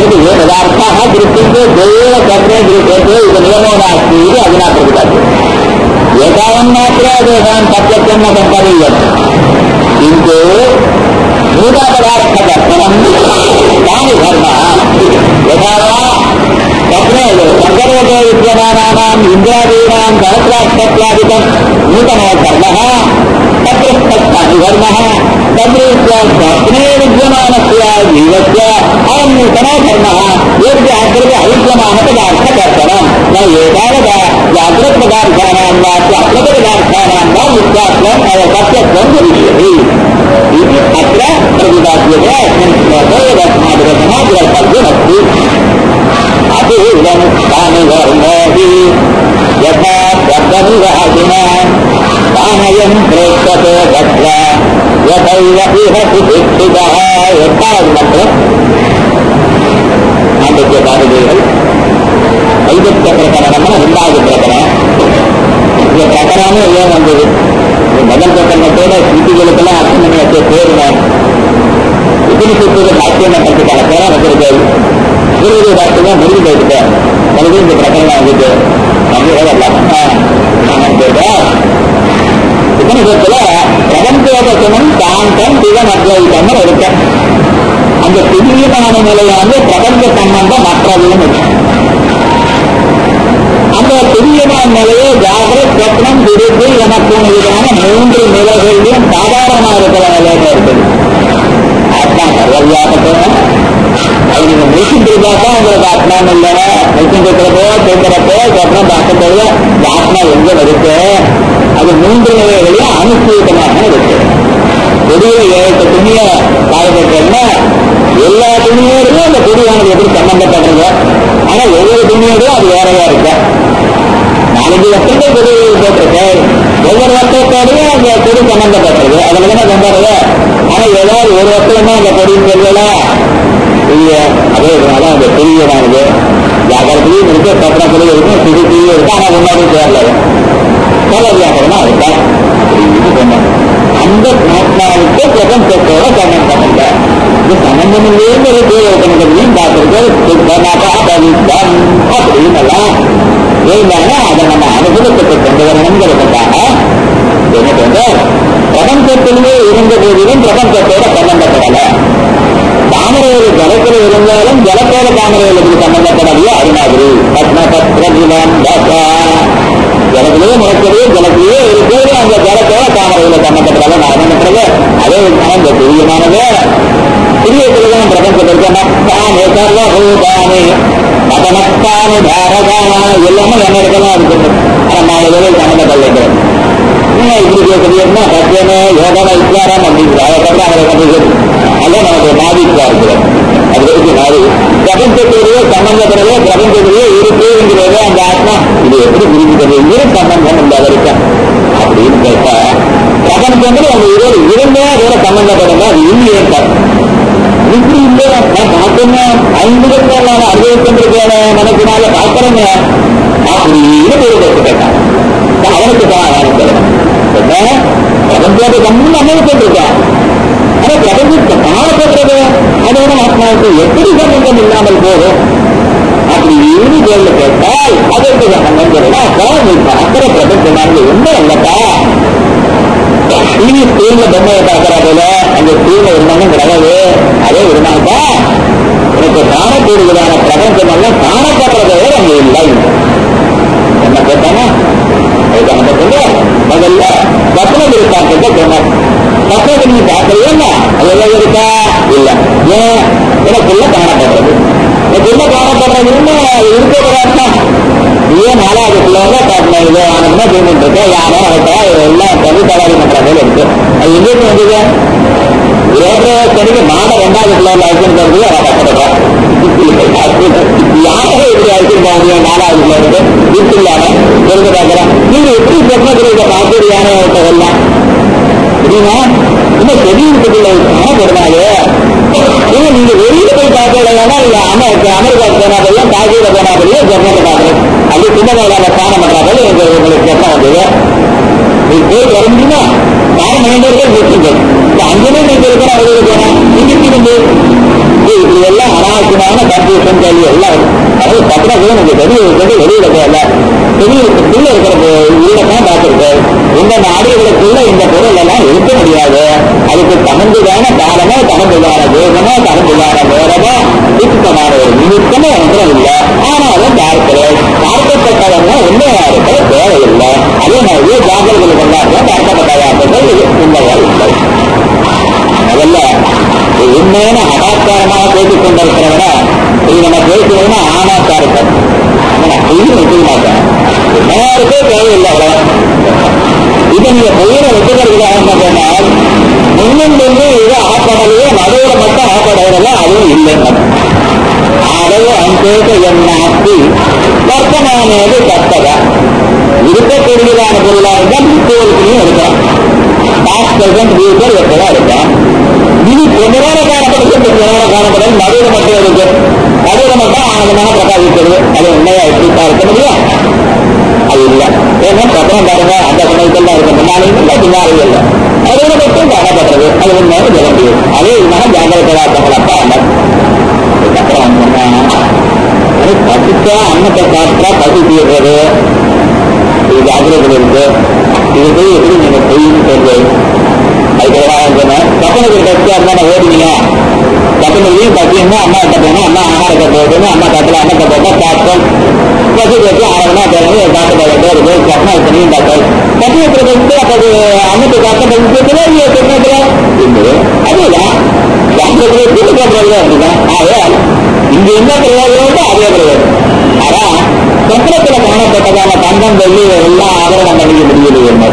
जागृत ये पदार्थ दृष्टि के देव करते दृश्यते इस नियमो नास्ति इति अधुना प्रतिपाद्यते एतावन् मात्र तेषां सत्यत्वं न सम्पादय्यते किन्तु भूतपदार्थदर्शनं तानि धर्मः यथा वा तत्र सङ्कर्वते विद्यमानानाम् इन्द्रादीनां सहस्राक्षत्वादिकं नूतनो धर्मः तत्र तत्तानि धर्मः तद्रीत्या स्वप्ने विद्यमानस्य जीवस्य अयं नूतनो धर्मः यद्य अग्रज अविद्यमानपदार्थकर्तनं न एतावता जागृतपदार्थानां वा स्वप्नपदार्थानां वा विश्वासम् अवसत्यत्वं भविष्यति इति अत्र प्रतिपाद्यते अस्मिन् श्लोके यदस्माभिरचनाग्रहव्यमस्ति अतीवं स्थानिधर्मोऽपि यथा शब्दनिवासिना स्थानयं प्रेक्षते गत्वा यथैव इह सुशिक्षितः यथावत्र ஆண்டிய பாரதிகள் ஐதத்திய பிரகரணம்னா ரெண்டாவது பிரகரணம் இந்த பிரகரணமே ஏன் வந்தது இந்த முதல் பிரகரணத்தோட ஸ்மிருதிகளுக்கெல்லாம் அர்த்தம் பண்ணி வச்ச பேருனேன் உபனிஷத்துக்கு பாக்கியம் பண்றதுக்கான பேரா வச்சிருக்காரு குருவுடைய பாக்கியம் முடிவு போயிட்டு மறுபடியும் இந்த பிரகரணம் வந்துட்டு உபனிஷத்துல பிரபஞ்சோபசனம் சாந்தம் சிவம் அத்வைதம்னு இருக்கு அந்த துல்லியமான நிலையானது பிரபஞ்ச சம்பந்தம் மற்றதுன்னு இருக்கு அந்த துல்லியமான நிலையை ஜாகிரத் சொப்னம் விருது எனக்கும் இதான மூன்று நிலைகளிலும் சாதாரணமாக இருக்கிற நிலையில இருக்குது ஆத்மா சர்வவியாபகம் அது நீங்க முடிச்சுட்டு இருந்தாக்கா உங்களுக்கு ஆத்மான்னு இல்லை முடிச்சுட்டு இருக்கிறப்போ கேட்கிறப்போ சொப்னம் பார்க்கும்போது இந்த ஆத்மா எங்க இருக்கு அது மூன்று நிலைகளையும் அனுசூதமாக இருக்கு வெளியில ஏழு துணிய காயப்பட்டா எல்லா துணியோடையும் அந்த துணியானது எப்படி சம்பந்தப்படுறது ஆனா ஒவ்வொரு துணியோடையும் அது வேறையா இருக்கு நாலஞ்சு வருஷத்துக்கு கொடி போட்டிருக்கு ஒவ்வொரு வருஷத்தோடையும் அந்த கொடி சம்பந்தப்பட்டது அதுல தானே கொண்டாடுது ஆனா ஏதாவது ஒரு வருஷமா அந்த கொடின்னு சொல்லல இல்ல அதே இதனால அந்த பெரியதானது வியாபாரத்திலையும் இருக்கு பத்திரத்திலையும் இருக்கும் சிறுத்திலையும் இருக்கு ஆனா முன்னாடி சேரல பல வியாபாரமா இருக்கா இது சொன்னாங்க அந்த ஆத்மாவுக்கு பிரபஞ்சத்தோட சம்பந்தம் இல்லை இது சம்பந்தம் இல்லைன்னு ஒரு தேவைக்கணும் பார்த்துருக்கு அப்படின்னு எல்லாம் இருந்தாங்க அதை நம்ம அனுபவத்துக்கு கொண்டு வரணுங்கிறதுக்காக என்ன கொண்டு பிரபஞ்சத்திலேயே இருந்த போதிலும் பிரபஞ்சத்தோட சம்பந்தப்படல தாமரையில் ஜலத்தில் இருந்தாலும் ஜலத்தோட தாமரைகளுக்கு சம்பந்தப்படலையே அது மாதிரி பத்மபத்ரஜிலம் ஜலத்திலேயே முறைக்கிறதே ஜலத்திலேயே இருக்கிறது அந்த ஜலத்தோட தாமரையில சம்பந்தப்படல நான் என்ன பண்றது அதே விதமாக இந்த துரியமானது துரியத்தில்தான் பிரபஞ்சத்திற்கு மத்தானே சர்வபூதானே மதமத்தானே பாரதானா எல்லாமே என்ன இருக்கலாம் இருக்குது ஆனா நாலு பேரும் சம்பந்தப்படல இப்படி பேசுறீங்கன்னா சத்தியமே யோகன விசாரம் அப்படிங்கிற அதை பற்றி அவரை கண்டுகிறது அதான் நமக்கு பாதிப்பா இருக்கிறது அது வரைக்கும் மாறி பிரபஞ்சத்திலேயே சம்பந்தப்படவே பிரபஞ்சத்திலேயே இருக்குங்கிறது அந்த ஆத்மா இது எப்படி புரிஞ்சுக்கிறது இரு சம்பந்தம் இந்த வரைக்கும் அப்படின்னு கேட்டா பிரபஞ்சத்துல அந்த இரு இருந்தே அதோட சம்பந்தப்படணும் அது இல்லையே சார் இப்படி இல்லை நான் பார்த்தேன்னா ஐம்பதுக்கு நான் அனுபவிச்சுருக்கேன் மனசினால பார்க்கறேங்க அப்படின்னு ஒரு கேட்டான் அவனுக்கு தான் சொல்லணும் என்ன பிரபஞ்சத்தை கம்மி அனுபவிச்சுருக்கேன் ஆனா பிரபஞ்சத்தை காணப்படுறது அதோட ஆத்மாவுக்கு எப்படி சம்பந்தம் இல்லாமல் போகும் அப்படின்னு கேள்வி கேட்டால் அதற்கு சம்பந்தம் பார்க்கிற பிரபஞ்சமானது என்ன இல்லப்பா டிவி ஸ்கிரீன்ல பொம்மையை பார்க்கிற போல அந்த ஸ்கிரீன்ல இருந்தாலும் கிடையாது அதே இருந்தாக்கா எனக்கு காணக்கூடியதான பிரபஞ்சம் எல்லாம் காணப்படுறதை விட அங்கே இல்லை என்ன கேட்டானா அதுக்கு நம்ம சொல்ல முதல்ல பத்மம் இருக்காங்க சொன்னார் பத்மத்தை நீங்க பார்க்கலையா அது எவ்வளவு இருக்கா இல்ல ஏன் எனக்குள்ள காணப்படுறது எனக்குள்ள காணப்படுறதுன்னு இருக்கிறதா ஏன் நாலாவது பிள்ளைங்க காட்டின இது ஆனந்தமா தூங்கிட்டு இருக்கேன் யாரோ அவட்டா எல்லாம் கவி தவாரி பண்ற போல இருக்கு அது எங்கிருந்து வந்தது ஏற்ற செடிக்கு மாட ரெண்டாவது பிள்ளைங்க அழைச்சிருக்கிறது அவன் கஷ்டப்படுறான் யாரோ இப்படி அழைச்சிருக்காங்க நாலாவது பிள்ளைங்க வீட்டு இல்லாம இருந்து பார்க்கிறேன் நீங்க எப்படி சொன்னதுல இதை பார்க்கறியான எல்லாம் புரியுமா இன்னும் செடியுக்குள்ள காணப்படுறாரு ஏன் நீங்க வெளியில போய் பார்க்கலன்னா இல்ல அமெரிக்கா அமெரிக்காவுக்கு போனாதையும் தாஜீல போனாதையும் ஜெர்மனில் பார்க்கணும் அது சின்ன வயதான ஸ்தானம் பண்றாங்க எங்க உங்களுக்கு ஜெர்மன் வந்தது நீங்க போய் வர முடியுமா காரணம் வேண்டியவர்கள் நிற்குங்கள் இந்த அஞ்சனே நீங்க இருக்கிற அவர்களுக்கு போனா நீங்க இருந்து இப்படி எல்லாம் அனாவசியமான கருத்து விஷம் கேள்வி எல்லாம் அதாவது சக்கரத்தை எனக்கு வெளியே இருக்கிறது வெளியில போகல வெளியிலுக்குள்ள இருக்கிற உள்ளதான் பார்த்துருக்கு இந்த நாடுகளுக்குள்ள இந்த பொருள் எல்லாம் இருக்க முடியாது அதுக்கு தகுந்ததான காலமோ தகுந்ததான வேகமோ தகுந்ததான நேரமோ சுத்தமான ஒரு நிமித்தமோ ஒன்றும் இல்லை ஆனாலும் பார்க்கிறேன் பார்க்கப்பட்டவங்க உண்மையா இருக்கிற தேவையில்லை அதே மாதிரி ஜாகிரதைகள் கொண்டாடுற பார்க்கப்பட்ட வார்த்தைகள் உண்மைகள் இல்லை முதல்ல உண்மையான அடாச்சாரமாக பேசிக் கொண்டிருக்கிறவன இது நம்ம பேசுறதுன்னா ஆனாச்சாரத்தை பொய்யும் வைக்க மாட்டேன் எல்லாருக்கே தேவையில்லை அவ்வளவு இதை நீங்க பொய்யில வச்சுக்கிறதுக்காக என்ன சொன்னால் முன்னும் முன்பு இது ஆப்படலையோ நடுவில் மட்டும் ஆப்படையில அதுவும் இல்லை அளவு அன்பேக என்னாக்கி வர்த்தமானது கத்ததா இருக்கக்கூடியதான பொருளாக இருந்தால் முப்பதுலையும் இருக்கலாம் பாஸ்ட் பிரசன்ட் ஃபியூச்சர் எப்பதான் இருக்கலாம் இது கொஞ்ச நேரம் காணப்படுது இந்த கொஞ்ச நேரம் காணப்படும் நடுவில் மட்டும் இருக்கு நடுவில் மட்டும் ஆனந்தமாக பிரகாசிக்கிறது அது உண்மையா எப்படி பார்க்க முடியும் அது இல்லை ஏன்னா பத்திரம் பாருங்க அந்த சமயத்தில் இருக்க முன்னாலேயும் இல்லை பின்னாலேயும் இல்லை நடுவில் மட்டும் காணப்படுறது அது உண்மையாக சொல்ல முடியும் அதே இதுதான் ஜாகிரதை வார்த்தைகளப்பா அல்ல அதுக்கப்புறம் அது பசிச்சா அன்னத்தை சாப்பிட்டா பசி தீர்றது இது ஜாகிரதை இருக்கு இது போய் எப்படி நீங்க செய்யணும் சொல்லு அதுக்கு சொன்னேன் கப்பனுக்கு கட்சியா இருந்தா ஓடுவீங்க கப்பனுக்கு பசின்னா அம்மா கிட்ட போனா அம்மா ஆகாரத்தை போடுறது அம்மா கட்டில அன்னத்தை போட்டா சாப்பிட்டோம் பசி கட்டி ஆகணும்னா போறது காட்டு போகிறது இருக்கு கப்பனா இத்தனையும் டாக்டர் கப்பனத்துல கட்டு அப்போ அன்னத்தை காட்ட பசிக்கிறதுல இல்லையா கப்பனத்துல அதுதான் ஜாகிரதை கூட்டு போடுறது அப்படிதான் ஆகையால் இங்க என்ன பிரயோஜனம் அதே பிரயோஜனம் ஆனா சக்கரத்துல காணப்பட்டதான தங்கம் வெள்ளி எல்லாம் ஆதரவு பண்ணிக்க முடியலையே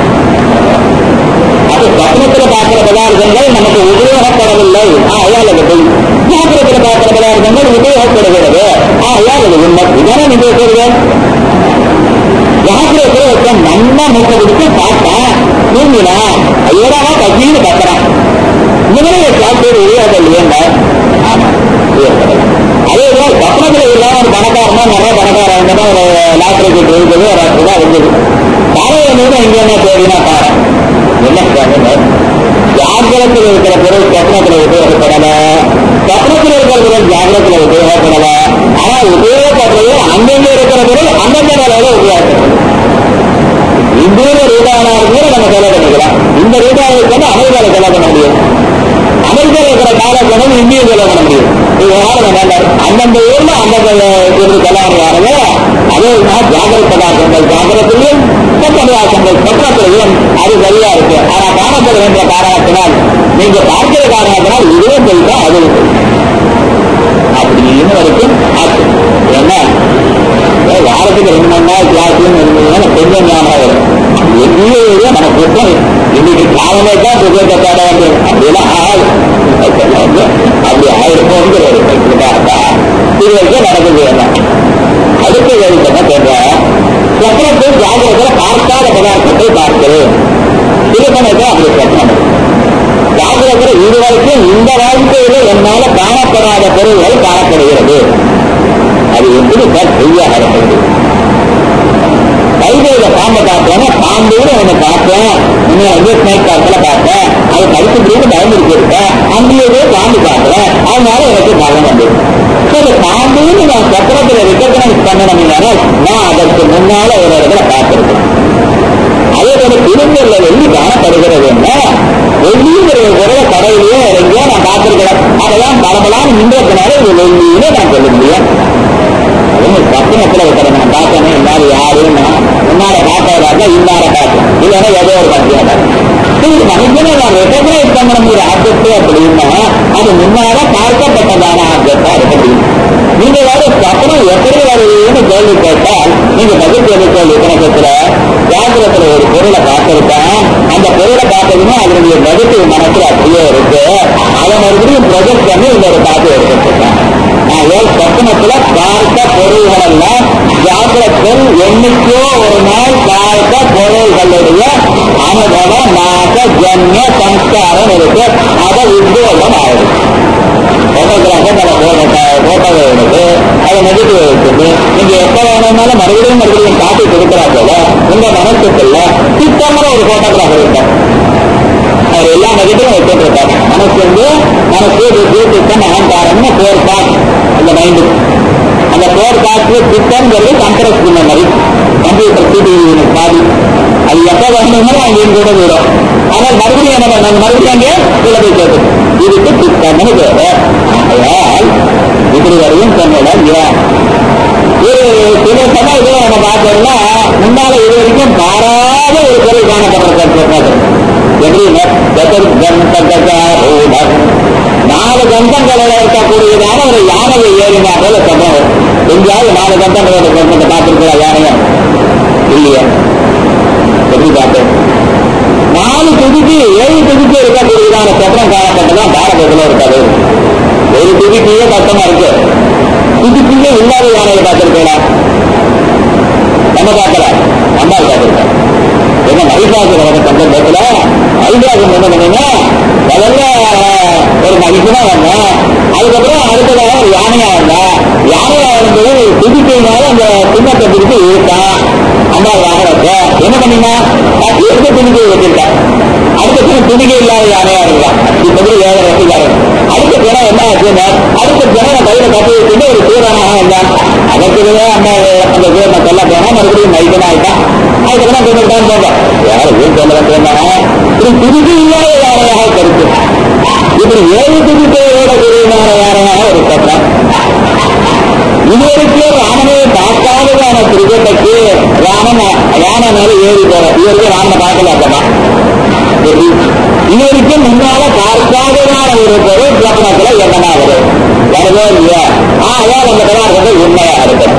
அது சக்கரத்துல பார்க்கிற பதார்த்தங்கள் நமக்கு உபயோகப்படவில்லை ஆயால் அது போய் ஜாக்கிரத்துல பார்க்கிற பதார்த்தங்கள் உபயோகப்படுகிறது ஆயால் அது உண்மை இதானே நீங்க சொல்றேன் ஜாக்கிரத்துல இருக்க நல்லா மூக்க பிடிச்சு பார்த்தா தூங்கினா ஐயோடாவா பசின்னு கத்துறான் இவனே சாப்பிட்டு உபயோகம் இல்லையா ஆமா உபயோகப்படலாம் அதே போல பக்கத்துல இல்லாம ஒரு பணக்காரனா நிறைய பணக்காரன் இருந்தா ஒரு லாட்டரிக்கு இருக்குது ஒரு ரூபா இருந்தது காலையில மீது இங்க என்ன தேவைன்னா பாரு என்ன சொல்றாங்க ஜாகிரத்தில் இருக்கிற பொருள் சொப்னத்தில் உபயோகப்படல சொப்னத்தில் இருக்கிற பொருள் ஜாகிரத்தில் உபயோகப்படல ஆனா உபயோகப்படுறது அங்கங்க இருக்கிற பொருள் அந்தந்த நிலையில உபயோகப்படும் இந்தியில ரூபானா இருந்தாலும் நம்ம செலவு பண்ணிக்கலாம் இந்த ரூபாய்க்கு வந்து அமெரிக்காவில் செலவு பண்ண முடியும் அமெரிக்காவில் இருக்கிற காலக்கணம் இந்திய செலவு பண்ண முடியும் இது யாரும் வேண்டாம் அந்தந்த ஊர்ல அந்தந்த ஊருக்கு செலவு யாருங்க அதே மாதிரி ஜாகிரத பதார்த்தங்கள் ஜாகிரத்திலையும் சட்டவாசங்கள் பக்கத்திலையும் அது சரியா இருக்கு ஆனா காணப்படுகின்ற காரணத்தினால் நீங்க பார்க்கிற காரணத்தினால் இதுவும் போயிட்டா அதுவும் போயிட்டா அப்படின்னு வரைக்கும் ஆச்சு என்ன வாரத்துக்கு ரெண்டு மணி நேரம் கிளாஸ்லயும் இருந்ததுன்னா கொஞ்சம் ஞாபகம் வரும் எங்கேயோ நமக்கு மட்டும் இன்னைக்கு காலமே தான் புகழத்தை தேட வேண்டும் அப்படிலாம் ஆள் அப்படி ஆயிருப்போங்கிற ஒரு பார்த்தா இது வரைக்கும் நடக்குது என்ன அடுத்த வரைக்கும் என்ன சொல்றேன் சக்கரத்தை ஜாகிரத்தில் பார்க்காத பதார்த்தத்தை பார்க்கிறேன் திருமணத்தை அப்படி சக்கரம் ஜாகிரத்தில் இது வரைக்கும் இந்த வாழ்க்கையில என்னால காணப்படாத பொருள்கள் காணப்படுகிறது அது எப்படி சார் பொய்யாக இருக்கிறது கைதையில பாம்பை பார்த்தேன்னா பாம்புன்னு ஒண்ணு பார்த்தேன் இன்னும் வந்து ஸ்னேக் பார்க்கல பார்த்தேன் அது கடிச்சு பிடித்து பயந்துருக்கு இருக்கேன் அங்கேயே பாம்பு பார்க்கிறேன் அதனால எனக்கு பலம் வந்து சரி பாம்புன்னு நான் சக்கரத்துல ரெக்கக்னைஸ் பண்ணணும்னால நான் அதற்கு முன்னால ஒரு இடத்துல பார்த்திருக்கேன் அதே போல திரும்பல வெள்ளி காணப்படுகிறது என்ன வெள்ளிங்கிற குறைய கடையிலேயே இறங்கியோ நான் பார்த்திருக்கிறேன் அதெல்லாம் பலபலான்னு நின்றதுனால இது வெள்ளின்னு நான் சொல்ல முடியும் அதுவும் பத்தினத்துல இருக்கிற நான் பார்த்தேனே இன்னாரு யாருன்னு முன்னால பார்த்தவராக இன்னார பார்த்தேன் இல்லைன்னா ஏதோ ஒரு பத்தியம் இது மனுஷனை நான் ரெக்கக்னைஸ் பண்ண முடியுற ஆப்ஜெக்ட் அப்படின்னா அது முன்னால பார்க்கப்பட்டதான ஆப்ஜெக்டா இருக்க முடியும் நீங்க வேற சப்பனம் எப்படி வருதுன்னு கேள்வி கேட்டால் நீங்க பதில் கேள்வி கேள்வி கணக்கத்துல ஜாகிரத்துல ஒரு பொருளை பார்த்திருக்கேன் அந்த பொருளை பார்த்ததுன்னா அதனுடைய நெகட்டிவ் மனசுல அப்படியே இருக்கு அதை மறுபடியும் ப்ரொஜெக்ட் பண்ணி இன்னொரு காப்பி எடுத்துருக்கேன் நான் சப்பனத்துல பார்த்த பொருள்கள் எல்லாம் ஜாகிரத்தில் என்னைக்கோ ஒரு நாள் பார்த்த பொருள்களுடைய அனுபவ நாச ஜன்ய சம்ஸ்காரம் இருக்கு அதை உத்வேகம் ஆயிடுச்சு போட்டோகிராஃபர் நம்ம போட்டோவை எடுத்து அதை நெகட்டிவ் வச்சுட்டு நீங்க எப்ப வேணும்னாலும் மறுபடியும் மறுபடியும் காட்டி கொடுக்குறா போல உங்க மனசுக்குள்ள சுத்தமான ஒரு போட்டோகிராஃபர் இருக்கார் அவர் எல்லா நெகட்டிவும் வச்சுட்டு இருக்காரு மனசு வந்து மனசு புத்தி சித்தம் அகங்காரம்னு ஃபோர் பார்ட் அந்த மைண்ட் மைண்டு அந்த கோர் காற்று சிஸ்டம்ங்கிறது கம்ப்ரஸ் பண்ண மாதிரி கம்ப்யூட்டர் சிடி பாதி அது எப்ப வரணுமோ அங்கேயும் கூட வரும் ஆனால் மறுபடியும் என்ன பண்ணணும் மறுபடியும் அங்கே உள்ள போய் சேர்த்து இதுக்கு சிஸ்டம்னு பேரு ஆகையால் இப்படி வரையும் சொன்னல ஏன் ஒரு சில சமயத்தில் நம்ம பார்த்தோம்னா முன்னால இது வரைக்கும் மாறாத ஒரு பொருள் காணப்படுறது எப்படின்னா சதுர்கந்தகூடம் நாலு கந்தங்களில் இருக்கக்கூடியதான ஒரு யானையை ஏறினா போல சொல்றோம் எங்கேயாவது நாலு கந்தங்களோட கந்தத்தை பார்த்திருக்கிறா யானையா இல்லையா எப்படி பார்த்தேன் நாலு துதிக்கு ஏழு துதிக்கு இருக்கக்கூடியதான சத்திரம் காணப்பட்டதான் பாரதத்தில் இருக்காது ஒரு துதிக்கையே கஷ்டமா இருக்கு துதிக்கையே இல்லாத யானையை பார்த்திருக்கா நம்ம பார்க்கல அம்பாள் பார்த்திருக்கோம் என்ன மகிஷாசுர வர சந்தர்ப்பத்துல மகிஷாசுரம் என்ன பண்ணீங்க முதல்ல ஒரு மகிஷனா வந்தேன் அதுக்கப்புறம் அடுத்ததாக ஒரு யானையா வந்தா யானையா வரும்போது ஒரு துதிக்கையினால அந்த சின்னத்தை பிடிச்சு இழுத்தான் அம்பாள் வாங்க வச்ச என்ன பண்ணீங்க பத்து எடுத்து துணிக்கை வச்சிருக்கேன் அடுத்த பிறகு துணிக்கை இல்லாத யானையா இருக்கலாம் இப்படி ஏழை ரசிகாரன் அடுத்த பிறகு என்ன ஆச்சுன்னா அடுத்த பிறகு கையில கட்டி வச்சுட்டு ஒரு சூரனாக வந்தான் அதற்கு அந்த அந்த சூரனை சொல்ல போனா மறுபடியும் மைதனா ஆயிட்டான் அதுக்கப்புறம் கொஞ்சம் தான் போங்க யாரும் வீட்டு சொல்ல சொன்னாங்க இப்படி துணிக்கு இல்லாத யாரையாக கருத்து இப்படி ஏழு துணிக்கையோட குருவினார யாரையாக ஒரு சட்டம் இதுவரைக்கும் ராமனை பார்க்காததான கிரிக்கெட்டுக்கு ராமன் யானை மேல ஏறி போற இதுவரைக்கும் ராமனை பார்க்கல அப்பமா இதுவரைக்கும் முன்னால பார்க்காததான ஒரு பொருள் லக்னத்துல என்னமா வரும் வரவே இல்லையா ஆ அதான் அந்த கதாபாத்திரம் உண்மையா இருக்கும்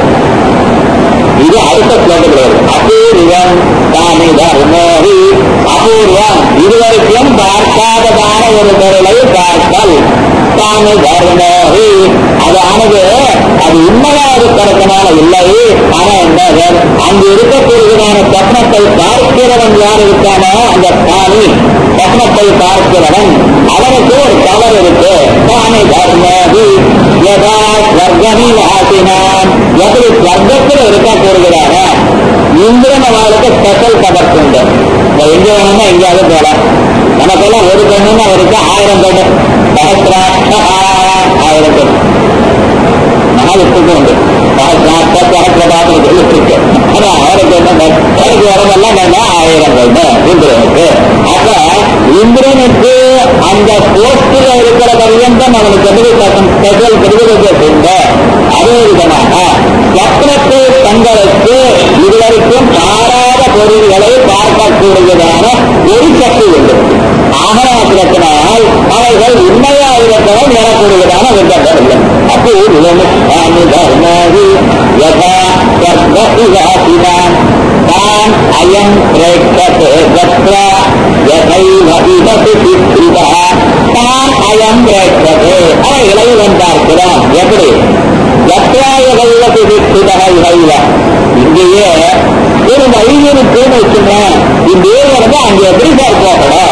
இது அடுத்த ஸ்லோகத்தில் வரும் அபூர்வம் தானி தர்மோஹி அபூர்வம் இதுவரைக்கும் பார்க்காததான ஒரு பொருளை பார்த்தல் தானி தர்மோஹி அதானது அது உண்மையா இருக்கிறதுனால இல்லை ஆனா என்ன அங்கு இருக்கக்கூடியதான சப்னத்தை பார்க்கிறவன் யார் இருக்கானோ அந்த தானி சப்னத்தை பார்க்கிறவன் அவனுக்கு ஒரு தவறு இருக்கு தானி தர்மோஹி யதா ஸ்வர்கமில் ஆசினான் எப்படி ஸ்வர்க்கத்தில் இருக்கக்கூடியதான இந்திரன் அவளுக்கு ஸ்பெஷல் பதற்கு உண்டு இந்த எங்க வேணும்னா எங்கேயாவது போகலாம் நமக்கெல்லாம் ஒரு பெண்ணுன்னு அவருக்கு ஆயிரம் பெண்ணு சகசிராட்சா ஆயிரம் பெண் மகாவிஷ்ணுக்கு உண்டு சகசிராட்ச சகசிரபாத்திரம் சொல்லிட்டு ஆனா அவருக்கு என்ன அவருக்கு வரதெல்லாம் வேண்டாம் ஆயிரம் பெண்ணு இந்திரனுக்கு அப்ப இந்திரனுக்கு அந்த போஸ்டில் இருக்கிற பரியந்தம் அவனுக்கு எதிரி ஸ்பெஷல் பிரிவிலேஜஸ் உண்டு அதே விதமாக சக்கரத்தை தங்களுக்கு இதுவரைக்கும் மாறாத பொருள்களை பார்க்கக்கூடியதான ஒரு சக்தி உண்டு ஆகராத்திரத்தினால் அவைகள் உண்மையா இருக்கிறவன் வரக்கூடியதான விதங்கள் இல்லை அப்போ விலமி தர்மாதி யதா சர்வசிவாசினான் தான் அயம் பிரேட்சதே தத்ரா யதைவ இதது சித்திதா தான் அயம் பிரேட்சதே அவைகளை இவன் பார்க்கிறான் எப்படி எத்தாயகைவத்து சித்திதா இவைவ இங்கேயே ஒரு வழி இருக்குன்னு வச்சுங்க இந்த வந்து அங்க எப்படி சார் போகணும்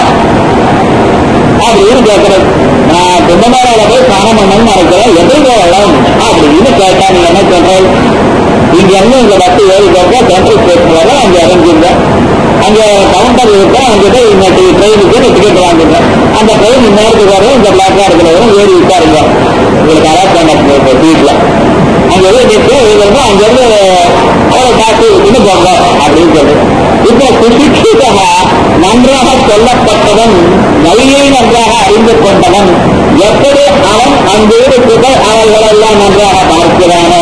அப்படின்னு கேட்கறது நான் கும்பமேளால போய் ஸ்நானம் பண்ணணும்னு நினைக்கிறேன் எப்படி போகலாம் அப்படின்னு கேட்டா நீங்க என்ன சொல்றேன் இங்க இருந்து இந்த பஸ் ஏறி போக சென்ட்ரல் ஸ்டேஷன் வர அங்க இறங்கிருங்க அங்க கவுண்டர் இருக்கு அங்க போய் இன்னைக்கு ட்ரெயினுக்கு டிக்கெட் வாங்குங்க அந்த ட்ரெயின் இந்நேரத்துக்கு வரும் இந்த பிளாட்ஃபார்ம்ல வரும் ஏறி உட்காருங்க உங்களுக்கு அலாட் சீட்ல அங்க போய் நிற்கு இவங்க அங்க இருந்து அவ்வளவு காசு இருக்குன்னு போங்க அப்படின்னு சொல்றேன் இப்ப சுசிக்ஷிதா நன்றாக சொல்லப்பட்டவன் வழியை நன்றாக அறிந்து கொண்டவன் எப்படி அவன் அங்கு இருக்கிற அவர்களெல்லாம் நன்றாக பார்க்கிறானோ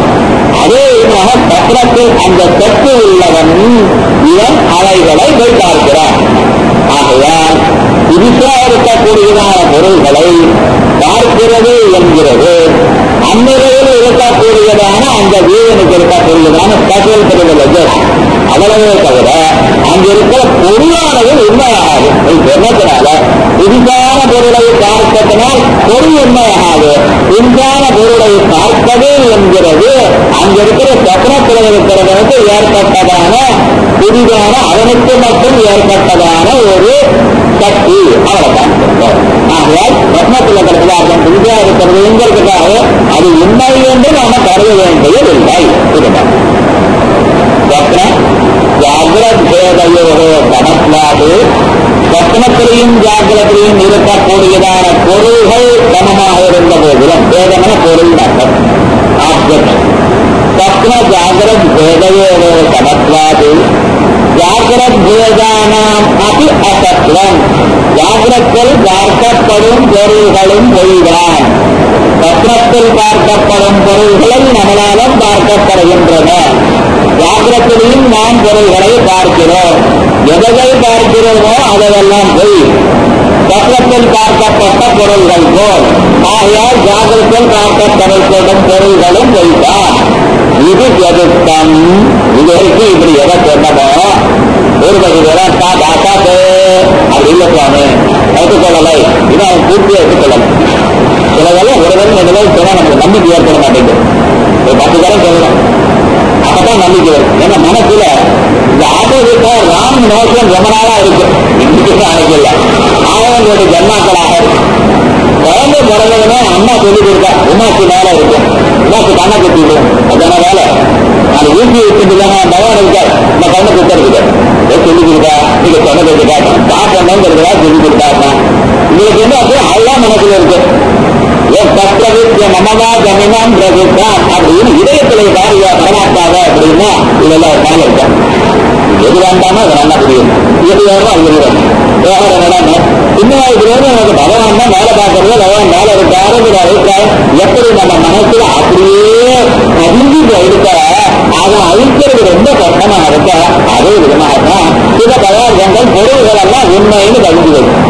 அதே விதமாக பத்திரத்தில் அந்த சத்து உள்ளவன் இவன் அவைகளை போய் பார்க்கிறான் ஆகையால் புதுசா இருக்கக்கூடியதான பொருள்களை பார்க்கிறது என்கிறது அந்நிலையில் இருக்கக்கூடியதான அந்த வீரனுக்கு இருக்கக்கூடியதான ஸ்பெஷல் பிரிவிலேஜஸ் அவ்வளவே தவிர அங்க இருக்கிற பொருளானது உண்மையாகாது சொன்னதுனால புதுசான பொருளை பார்ப்பதனால் பொருள் உண்மையாகாது புதுசான பொருளை பார்ப்பது என்கிறது அங்க இருக்கிற சக்கரத்தில் இருக்கிறவனுக்கு ஏற்பட்டதான புதிதான அவனுக்கு மட்டும் ஏற்பட்டதான ஒரு சக்தி அவரை பார்க்கிறோம் ஆகையால் ரத்னத்தில் இருக்கிறதாக புதிதா இருக்கிறதுங்கிறதுக்காக அது உண்மை என்று நாம கருத வேண்டியதில்லை இதுதான் ரத்ன ஜாகிரதேதையோ சமஸ்லாது ரத்னத்திலையும் ஜாகிரத்திலையும் இருக்கக்கூடியதான பொருள்கள் சமமாக இருந்த போதிலும் வேதமான பொருள் அர்த்தம் அப்ஜெக்ட் स्वप्न जागृत भेदयोः समत्वात् जागृत भेदानाம் அபி அசத்வம் ஜாகிரத்தில் பார்க்கப்படும் பொருள்களும் பொய்தான் சத்ரத்தில் பார்க்கப்படும் பொருள்களை நம்மளாலும் பார்க்கப்படுகின்றன ஜாகிரத்திலையும் நாம் பொருள்களை பார்க்கிறோம் எதை பார்க்கிறோமோ அதெல்லாம் பொய் சத்ரத்தில் பார்க்கப்பட்ட பொருள்கள் போல் ஆகையால் ஜாகிரத்தில் பார்க்கப்படப்படும் பொருள்களும் பொய்தான் இது எதுக்கம் இது வரைக்கும் இப்படி எதை சொன்னமோ ஒரு பகுதி விரட்டா தாத்தாத்து அப்படி இல்லை சுவாமி எடுத்துக்கொள்ளலை இது அவன் பூர்த்தி எடுத்துக்கொள்ளலை சிலதெல்லாம் ஒரு தரம் ரெண்டு தரம் சொன்னா நமக்கு நம்பிக்கை ஏற்பட மாட்டேங்குது ஒரு பத்து தரம் சொல்லணும் அப்பதான் நம்பிக்கை வரும் ஏன்னா மனசுல இந்த ஆட்டோகிட்ட ராம் நோக்கம் ரொம்ப நாளா இருக்கு இன்னைக்கு அன்னைக்கு இல்லை ஆயிரம் ஜன்மாக்களாக இருக்கு குழந்தை பிறந்ததுமே அம்மா சொல்லி கொடுத்தா உமாக்கு வேலை இருக்கும் உமாக்கு கண்ணை குத்திடும் அதான வேலை அது ஊசி வச்சுட்டு பகவான் இருக்கார் இந்த கண்ணை குத்துறதுக்கு சொல்லி கொடுத்தா நீங்க சொன்னதை கேட்கணும் சாப்பிடணுங்கிறதுக்காக சொல்லி கொடுத்தாருன்னா உங்களுக்கு வந்து அப்படியே அதுதான் மனசுல இருக்கு ஏன் தத்ரவித்ய மமதா ஜமினாம் பிரதித்தான் அப்படின்னு இதயத்திலே காரியா பரமாட்டாத அப்படின்னா இதெல்லாம் ஒரு மேல இருக்கும் எது வேண்டாமோ அது நல்லா புரியும் எது வேணுமோ அது புரியும் விவகாரம் என்னன்னா சின்ன வயசுல இருந்து நமக்கு பகவான் தான் வேலை பார்க்கறது பகவான் வேலை இருக்காருங்கிற அபிப்பிராயம் எப்படி நம்ம மனசுல அப்படியே பதிஞ்சு இருக்க அதை அழிக்கிறது ரொம்ப கஷ்டமா இருக்க அதே விதமாக தான் சில பதார்த்தங்கள் பொருள்கள் எல்லாம் உண்மைன்னு பதிஞ்சு வைக்கும்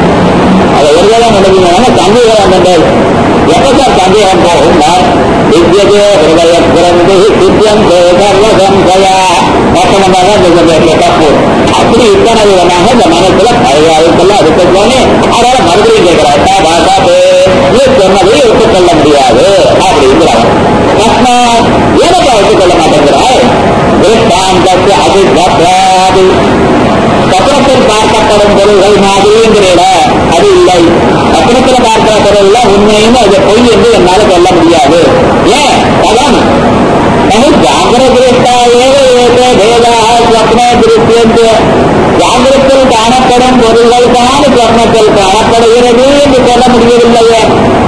அதை ஒரு வேலை நினைக்கிறீங்கன்னா சந்தேகம் வந்தது எப்ப சார் சந்தேகம் போகும்னா வித்யதே ஹிருதய பிறந்து சித்தியம் சர்வசம்சயா மொத்தமாக இந்த தப்பு அப்படி இத்தனை விதமாக இந்த மனசுல பழைய அழுத்தெல்லாம் அதுக்கு போனே அதனால மறுபடியும் கேட்கிறார் பாஷா நீ சொன்னதை ஒத்துக்கொள்ள முடியாது அப்படிங்கிறாங்க கஷ்மா ஏனப்பா ஒத்துக்கொள்ள மாட்டேங்கிறாய் திருஷ்டாந்தத்து அது தப்பாது சத்திரத்தில் பார்க்கப்படும் பொருள்கள் மாதிரிங்கிறீட அது இல்லை சத்திரத்தில் பார்க்கிற பொருள்ல உண்மைன்னு அது பொய் என்று என்னால சொல்ல முடியாது ஏன் பலம் நகை ஜாகிரகிருஷ்டாவே ஏதே வேதா ஸ்வப்ன திருத்தியந்து ஜாகிரத்தில் காணப்படும் பொருள்கள் தான் ஸ்வப்னத்தில் காணப்படுகிறது என்று சொல்ல முடியவில்லையே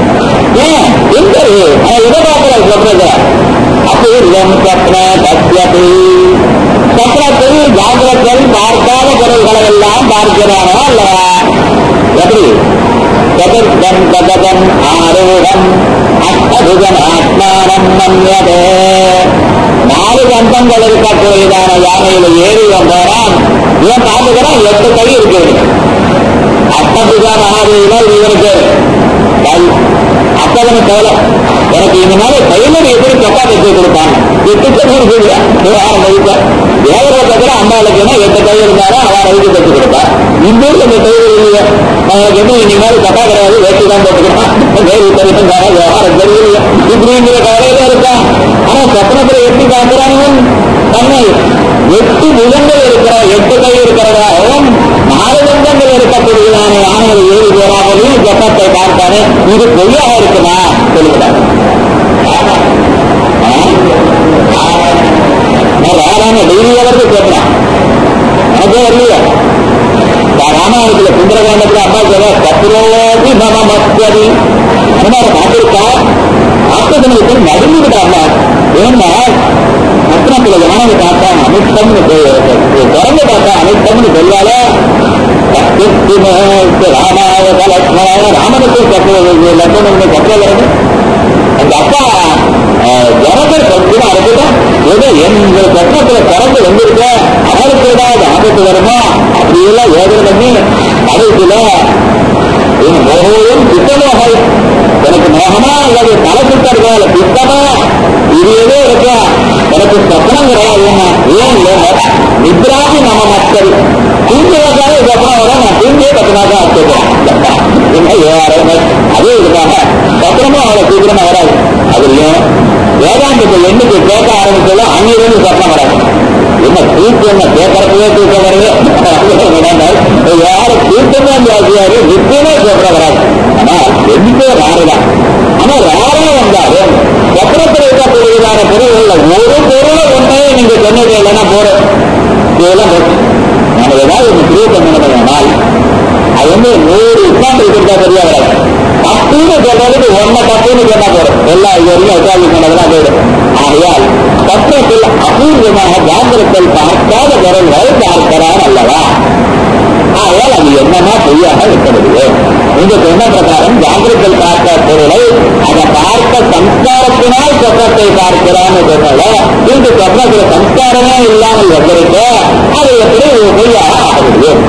ஏன் எங்கிறது இதை பார்க்கிற சொல்றது அப்போ இடம் ஸ்வப்ன தத்யபி சக்கரத்தில் ஜாகிரத்தில் பார்க்காத பொருள்களை எல்லாம் பார்க்கிறானோ அல்லவா எப்படி சதுர்தம் கதகம் ஆரூடம் அஷ்டபுஜம் ஆத்மானம் மன்யதே நாலு கந்தங்கள் இருக்கக்கூடியதான யானையில ஏறி வந்தோரான் இவன் பார்த்துக்கிறான் எட்டு கை இருக்கு அஷ்டபுஜம் ஆரூடம் இவருக்கு கை அப்பவனு கவலை எனக்கு இந்த மாதிரி கையில எப்படி சொக்கா தைச்சு கொடுப்பாங்க எட்டு கை இருக்கு ஆரம்பிக்க ஏழரை தவிர அம்மாளுக்குன்னா எட்டு கை இருந்தாலும் அவன் வயிற்று தைச்சு கொடுப்பா இந்த ஊர்ல இந்த கை இல்லையா அவனுக்கு எப்படி இனிமேல் கட்டா கிடையாது வேட்டி தான் போட்டுக்கிட்டான் வேறு தெரியும் விவகாரம் தெரியலையா இப்படிங்கிற கவலையில இருக்கான் ஆனா சப்பனத்துல எப்படி பார்க்கிறாங்க தன்னை எட்டு முகங்கள் இருக்கிற எட்டு கை இருக்கிறதாகவும் நாலு முகங்கள் இருக்கக்கூடியதான யானைகள் ஏறி போறாமலையும் சட்டத்தை பார்த்தானே இது பொய்யாக இருக்குமா சொல்லுகிறார் ராமான டெய்லி வளர்த்து கேட்கிறான் எனக்கே வரலையா ராமாயணத்துல சுந்தரகாண்டத்துல அப்பா சொல்ற கத்திரோபி மம மஸ்கரி அனுமார பார்த்திருக்கா ஆத்ததனுக்கு நடுங்கிவிட்ட அம்மா ஏன்னா பத்னத்துல யானை பார்த்தா அமித்தம்னு திறந்து பார்த்தா அமித்தம்னு சொல்லால ராமாய லட்சுமணாய ராமனுக்கு லட்சணம் கற்றுகிறது அந்த அப்பா ஜனகர் சத்துமா இருக்குதான் ஏதோ எங்க சட்டத்துல திறந்து வந்திருக்க அவருக்கு ஏதாவது ஆபத்து வருமா அப்படியெல்லாம் யோசனை பண்ணி கடைசியில என் மோகம் சித்தமாக எனக்கு மோகமா அல்லது தலை சுத்தர்களா இல்ல சித்தமா இது ஏதோ இருக்கா எனக்கு சப்பனம் கிடையாது என்ன ஏன் இல்லைங்க நித்ராதி நம்ம மக்கள் தூங்குவதால சப்பனம் வர நான் தூங்கியே பத்தினாதான் அர்த்தம் என்ன ஏழாயிரம் அதே இதுக்காக சப்பனமும் அவளை சீக்கிரமா வராது அதுலயும் வேதாந்தத்தை எண்ணிக்கை கேட்க ஆரம்பிச்சாலும் அங்கிருந்து சப்பனம் வராது என்ன தூக்கம் என்ன கேட்கறதுவே தூக்கம் வருது யாரும் தூக்கமே ஜாஸ்தியாரு நிச்சயமே சப்பனம் வராது ஆனா எண்ணிக்கை ராறுதான் ஆனா ராரா வந்தாலும் சப்பனத்தில் இருக்கக்கூடியதான பொருள்கள்ல ஒரு பொருளை ஒன்றே நீங்க சொன்னது இல்லைன்னா போறோம் இதெல்லாம் போச்சு நம்ம ஏதாவது ஒரு கிரியை பண்ணணுமானால் அது வந்து நூறு எக்ஸாம்பிள் கொடுத்தா சரியா வராது தப்புன்னு சொல்றதுக்கு ஒன்ன தப்புன்னு சொன்னா போதும் எல்லா இது வரைக்கும் எக்ஸாம்பிள் சொன்னதெல்லாம் போயிடும் ஆகையால் தத்துவத்தில் அபூர்வமாக ஜாக்கிரத்தில் பார்க்காத பொருள்கள் பார்க்கிறார் அல்லவா ஆகையால் அது என்னமா பொய்யாக இருக்க முடியும் நீங்க சொன்ன பிரகாரம் ஜாக்கிரத்தில் பார்த்த பொருளை அதை பார்த்த சம்ஸ்காரத்தினால் சொப்பத்தை பார்க்கிறான்னு சொன்னல இந்த சொப்பத்துல சம்ஸ்காரமே இல்லாமல் வந்திருக்கு அது எப்படி பொய்யாக ஆக முடியும்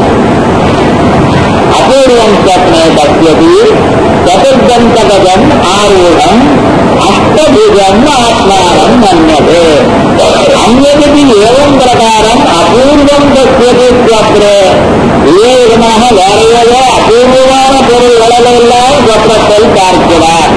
அபூர்வம் சொப்னே பசியதி சதுர்தந்தகம் ஆரூடம் அஷ்டபுஜம் ஆத்மானம் மன்யது அந்நதி ஏவம் பிரகாரம் அபூர்வம் பசியதி சொப்னே இதே விதமாக வேற ஏதோ அபூர்வமான பொருள்களெல்லாம் சொப்னத்தில் பார்க்கிறார்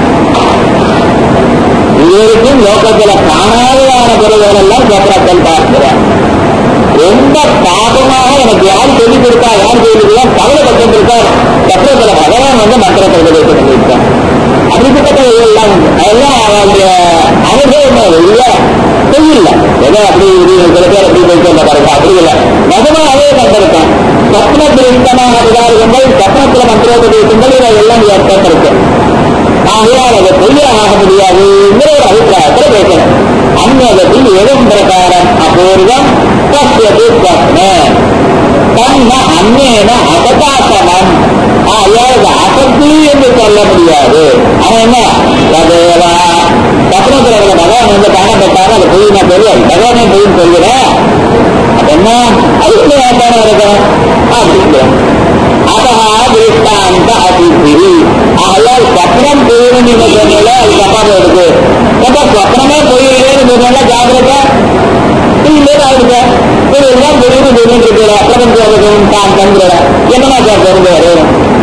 இதுவரைக்கும் லோகத்தில் காணாததான பொருள்கள் எல்லாம் சொப்னத்தில் பார்க்கிறார் ரொம்ப பாபமாக எனக்கு யார் சொல்லிக் கொடுத்தா யார் சொல்லி கொடுத்தா கவலைப்பட்டு இருக்கார் சக்கரத்துல பகவான் வந்து மந்திரத்தை உபதேசம் பண்ணியிருக்கார் அப்படிப்பட்ட எல்லாம் உண்டு அதெல்லாம் அவருடைய அனுபவம் இல்ல செய்யல ஏதோ அப்படி இது சில பேர் அப்படி போய் சொல்ல பாருங்க அப்படி இல்லை நிஜமாவே கண்டிருக்கேன் சப்ன திருத்தமாக அதிகாரிகள் சப்னத்துல மந்திரோபதேசங்கள் இதை எல்லாம் ஏற்பட்டிருக்கு ஆகையால் அதை பொய்யா ஆக முடியாதுங்கிற ஒரு அபிப்பிராயத்தில் பேசணும் அந்நகத்தில் எதும் பிரகாரம் அபூர்வம் பசியது ஸ்வப்ன தன்ன அந்நேன அசதாசனம் ஆகையால் அசத்தி என்று சொல்ல முடியாது அவன் என்ன ரதேவா சப்னத்தில் இருக்கிற பகவான் வந்து காணப்பட்டாலும் அது பொய் நான் தெரியாது பகவானே பொய்ன்னு சொல்கிறேன் என்ன அதுக்கு வேண்டாம் இருக்கணும் அப்படி அதா திருஷ்டாந்த அதிசிரி ஆகையால் சக்கரம் போயிடும் நீங்க சொன்னீங்க அது தப்பாக இருக்கு அப்ப சக்கரமே போயிருக்கேன்னு சொன்னால ஜாகிரதா இல்லைன்னு ஆயிடுங்க இது எல்லாம் புரியுது சொல்லிட்டு இருக்கிற பிரபஞ்சம் தான் தந்துட என்னமா சார் தெரிஞ்சு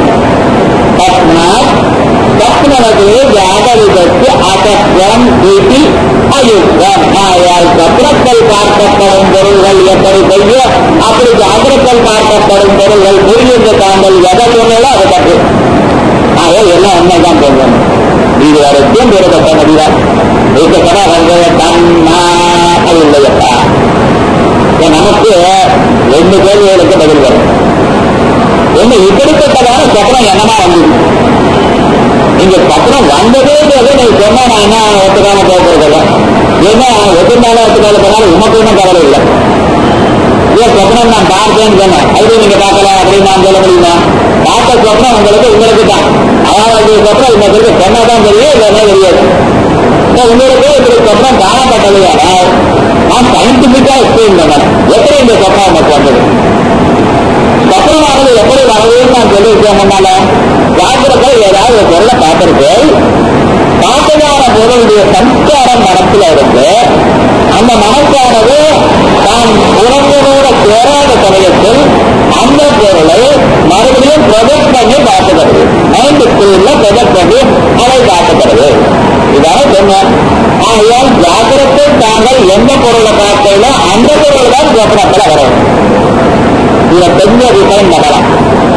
தஸ்மாத் தஸ்மனது ஜாகரிதற்கு அசத்வம் இது அயுக்தம் ஆயால் சத்திரத்தில் பார்க்கப்படும் பொருள்கள் எப்படி செய்ய அப்படி ஜாகிரத்தில் பார்க்கப்படும் பொருள்கள் புரியுது தாங்கள் எதை சொன்னாலும் அது தப்பு ஆக எல்லாம் உண்மைதான் சொல்லணும் இது வரைக்கும் பெறப்பட்ட முடியாது வைக்கப்பட வந்தத தன்னா அது இல்லையப்பா இப்ப நமக்கு ரெண்டு கேள்விகளுக்கு பதில் வரும் ஒண்ணு இப்படிப்பட்டதான சக்கரம் என்னமா வந்தது நீங்க சக்கரம் வந்ததே போது நீ சொன்னா நான் என்ன ஒத்துக்காம போகிறதில்ல ஏன்னா ஒத்துந்தாலும் ஒத்துக்கால போனாலும் உமக்கு ஒன்றும் கவலை இல்லை ஏன் சொப்னம் நான் பார்த்தேன்னு சொன்னேன் அது நீங்க பார்க்கல அப்படின்னு நான் சொல்ல முடியுமா பார்த்த சொப்னம் உங்களுக்கு உங்களுக்கு தான் அதாவது சொப்னம் இந்த பேருக்கு சொன்னாதான் தெரியும் இல்லைன்னா தெரியாது இப்போ உங்களுக்கு இப்படி சொப்னம் காணப்பட்டது நான் சயின்டிபிக்கா எக்ஸ்பிளைன் பண்ணேன் எப்படி இந்த சொப்னம் நமக்கு வந்தது சொப்னமானது எப்படி வரதுன்னு நான் சொல்லியிருக்கேன் முன்னால ஜாக்கிரதை ஏதாவது ஒரு பொருளை பார்த்திருக்கு பார்த்ததான பொருளுடைய சம்ஸ்காரம் மனசுல இருக்கு அந்த மனசானது தான் உணர்வோட சேராத சமயத்தில் அந்த பொருளை மறுபடியும் ப்ரொஜெக்ட் பண்ணி பார்த்துக்கிறது மைண்ட் ஸ்கூல்ல ப்ரொஜெக்ட் பண்ணி அதை பார்த்துக்கிறது இதான சொன்னேன் ஆகையால் ஜாக்கிரத்தை தாங்கள் எந்த பொருளை பார்த்தீங்களோ அந்த பொருள் தான் சொப்னத்தில் வரும் இதை பெரிய விஷயம் நடலாம்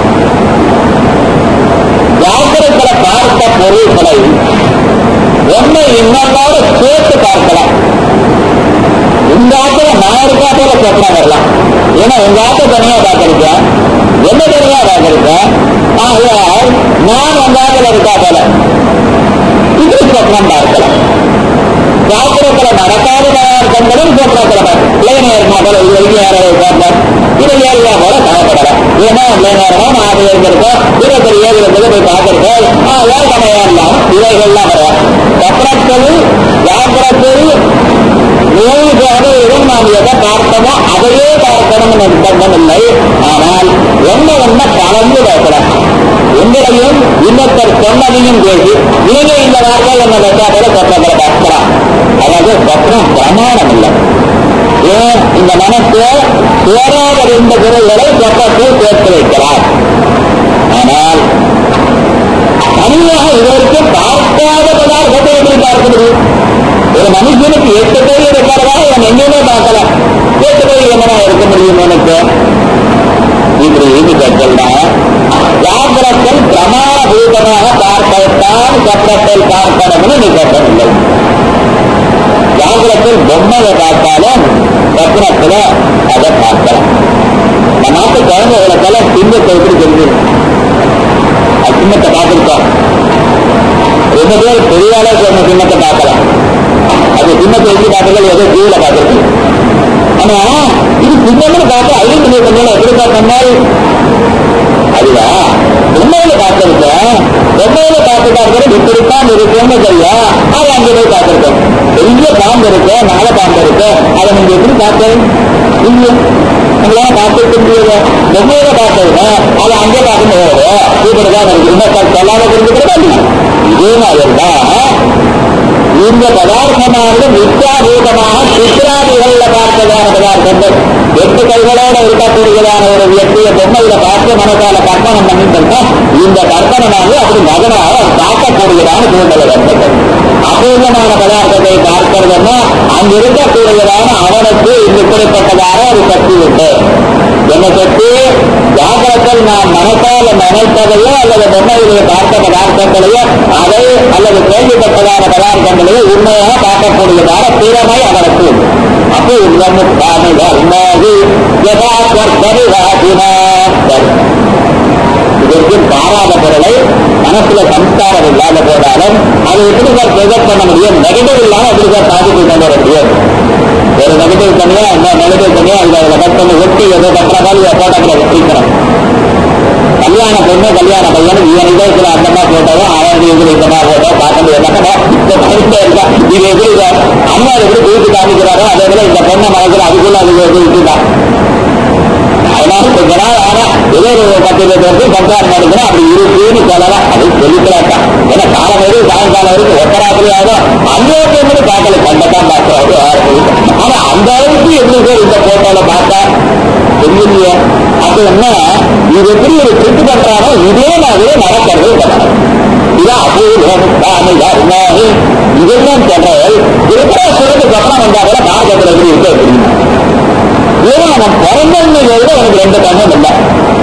ஜாக்கிரத்தில் பார்த்த பொருள்களை ஒன்றை இன்னொன்னோட சேர்த்து பார்க்கலாம் இந்த ஆத்துல நான் இருக்கா போல சொப்னம் வரலாம் ஏன்னா உங்க ஆத்த தனியா பார்த்திருக்கேன் என்ன தனியா பார்த்திருக்கேன் ஆகையால் நான் உங்க ஆத்துல இருக்கா போல இது சொப்னம் பார்க்கலாம் ஜாக்கிரத்துல நடக்காத கண்களும் சொப்னத்துல பார்க்கலாம் பிள்ளைங்க இருக்கா போல இது வரைக்கும் யாராவது பார்க்கலாம் இது ஏரியா போல காணப்படலாம் ஏன்னா பிள்ளைங்க நான் இருந்திருக்கோம் இருபத்தி ஏழு இடத்துல போய் பார்த்திருக்கோம் ஆகையால் நம்ம ஏறலாம் இவைகள்லாம் வரும் சொப்னத்தில் ஜாக்கிரத்தில் நூறு சதவீதம் நாம் எதை பார்த்தோமோ அதையே பார்க்கணும் நிர்பந்தம் இல்லை ஆனால் ஒன்ன ஒன்ன கலந்து பேசலாம் உங்களையும் இன்னொருத்தர் சொன்னதையும் பேசி நீங்க இந்த வார்த்தை என்ன வச்சா கூட சொப்னங்களை பார்க்கலாம் அதாவது சொப்னம் பிரமாணம் இல்லை ஏன் இந்த மனசு சேராத இந்த பொருள்களை சொப்பத்தில் சேர்த்து வைக்கிறார் ஆனால் தனியாக இதற்கு பார்க்காத பதார்த்தத்தை எப்படி பார்க்க முடியும் ஒரு மனுஷனுக்கு எட்டு கை இருக்கிறதா அவன் எங்கேயுமே பார்க்கலாம் எட்டு கை என்னடா இருக்க முடியும் எனக்கு இப்படி இது கேட்டா ஜாகிரத்தில் பிரமாணபூதமாக பார்க்கத்தான் சக்கரத்தில் பார்க்கணும்னு நீ கேட்கவில்லை ஜாகிரத்தில் பொம்மையை பார்த்தாலும் சக்கரத்துல அதை பார்க்கலாம் நம்ம நாட்டு குழந்தைகளுக்கெல்லாம் சிங்கத்தை எப்படி தெரிஞ்சிடும் சின்னத்தை பார்த்துருக்கோம் ரொம்ப பேர் பெரிய அளவுக்கு ஒன்று சின்னத்தை பார்க்கலாம் அது சின்னத்தை எப்படி பார்த்துக்கள் ஏதோ டிவியில பார்த்துருக்கு ஆனா இது சின்னம்னு பார்த்து ஐந்து மணி பண்ணல எப்படி பார்த்த மாதிரி அதுவா பொம்மையில பார்த்திருக்கேன் பொம்மையில பார்த்துட்டா இருக்கிற இப்படித்தான் இருக்குன்னு தெரியும் அது அங்க போய் பார்த்திருக்கேன் பெரிய பாம்பு இருக்கு நாளை பாம்பு இருக்கு அதை நீங்க எப்படி பார்த்தேன் இல்லையா உங்களால பார்த்துருக்க முடியல பொம்மையில பார்த்ததுங்க அதை அங்கே பார்க்க முடியாது இப்படிதான் இருக்கு இன்னும் சொல்லாத புரிஞ்சுக்கிறதா இல்லையா இதே மாதிரி தான் இந்த பதார்த்தமானது நித்யாபூதமாக சித்ராதிகள்ல பார்த்ததான பதார்த்தங்கள் எட்டு கைகளோட இருக்கக்கூடியதான ஒரு வியக்திய பொம்மையில பார்த்து மனசால கற்பனம் பண்ணிட்டு இந்த கற்பனமானது அப்படி மகனாக பார்க்கக்கூடியதான சூழ்நிலை வந்தது அபூர்வமான பதார்த்தத்தை பார்க்கிறதுன்னா அங்க இருக்கக்கூடியதான அவனுக்கு இப்படிப்பட்டதான ஒரு சக்தி உண்டு என்ன சக்தி ஜாகிரத்தில் நாம் மனசால நினைத்ததையோ அல்லது பொம்மையிலே பார்த்த பதார்த்தங்களையோ அதை அல்லது கேள்விப்பட்டதான பதார்த்தங்களையோ உண்மையாக பார்க்கக்கூடியதான திறமை அவனுக்கு உண்டு. அப்போ உண்மை தர்மி இதற்கு பாராத பொருளை மனசுல சம்ஸ்காரம் இல்லாத போதாலும் அதை எப்படி சார் ப்ரொஜெக்ட் பண்ண முடியும் நெகட்டிவ் இல்லாம எப்படி சார் பாசிட்டிவ் கொண்டு வர முடியும் ஒரு நெகட்டிவ் தனியா இந்த நெகட்டிவ் தனியா இந்த கட் பண்ணி ஒட்டி ஏதோ கட்டுற மாதிரி போட்டோகிராஃபி பிடிக்கிறோம் கல்யாண பொண்ணு கல்யாண பையன் இவன் நிகழ்ச்சியில் அந்த மாதிரி போட்டோம் அவன் இதுல இந்த மாதிரி போட்டோ பார்க்கணும் எல்லாமே இந்த மனசுல இருக்கா இது எப்படி சார் அம்மா எப்படி தூக்கி காமிக்கிறாரோ அதே போல இந்த பொண்ணை மனசுல அதுக்குள்ள அது விட்டுதான் அதனால கொஞ்ச நாள் ஆனா ஏதோ ஒரு பத்து இருபது வருஷம் சம்சாரம் நடக்கணும் அப்படி இருக்குன்னு சொல்லலாம் அது சொல்லிக்கிறாக்கா ஏன்னா காலம் வரைக்கும் சாயங்காலம் வரைக்கும் ஒத்தராத்திரி ஆகும் அங்கேயும் கூட பார்க்கல கண்டதான் பார்க்கறாரு ஆனா அந்த அளவுக்கு எப்படி சார் இந்த போட்டோல பார்த்தா தெரியலையே அது என்ன இது எப்படி ஒரு ட்ரிப் பண்றானோ இதே மாதிரி நடக்கிறது பண்ணணும் இதான் அபூர்வம் இதெல்லாம் சொல்றது இருக்கிற சுரத்துக்கு அப்புறம் வந்தா கூட பார்க்கறது எப்படி இருக்க தெரியுமா ஏன்னா அவன் பிறந்தன்னு விட எனக்கு ரெண்டு கண்ணும் இல்லை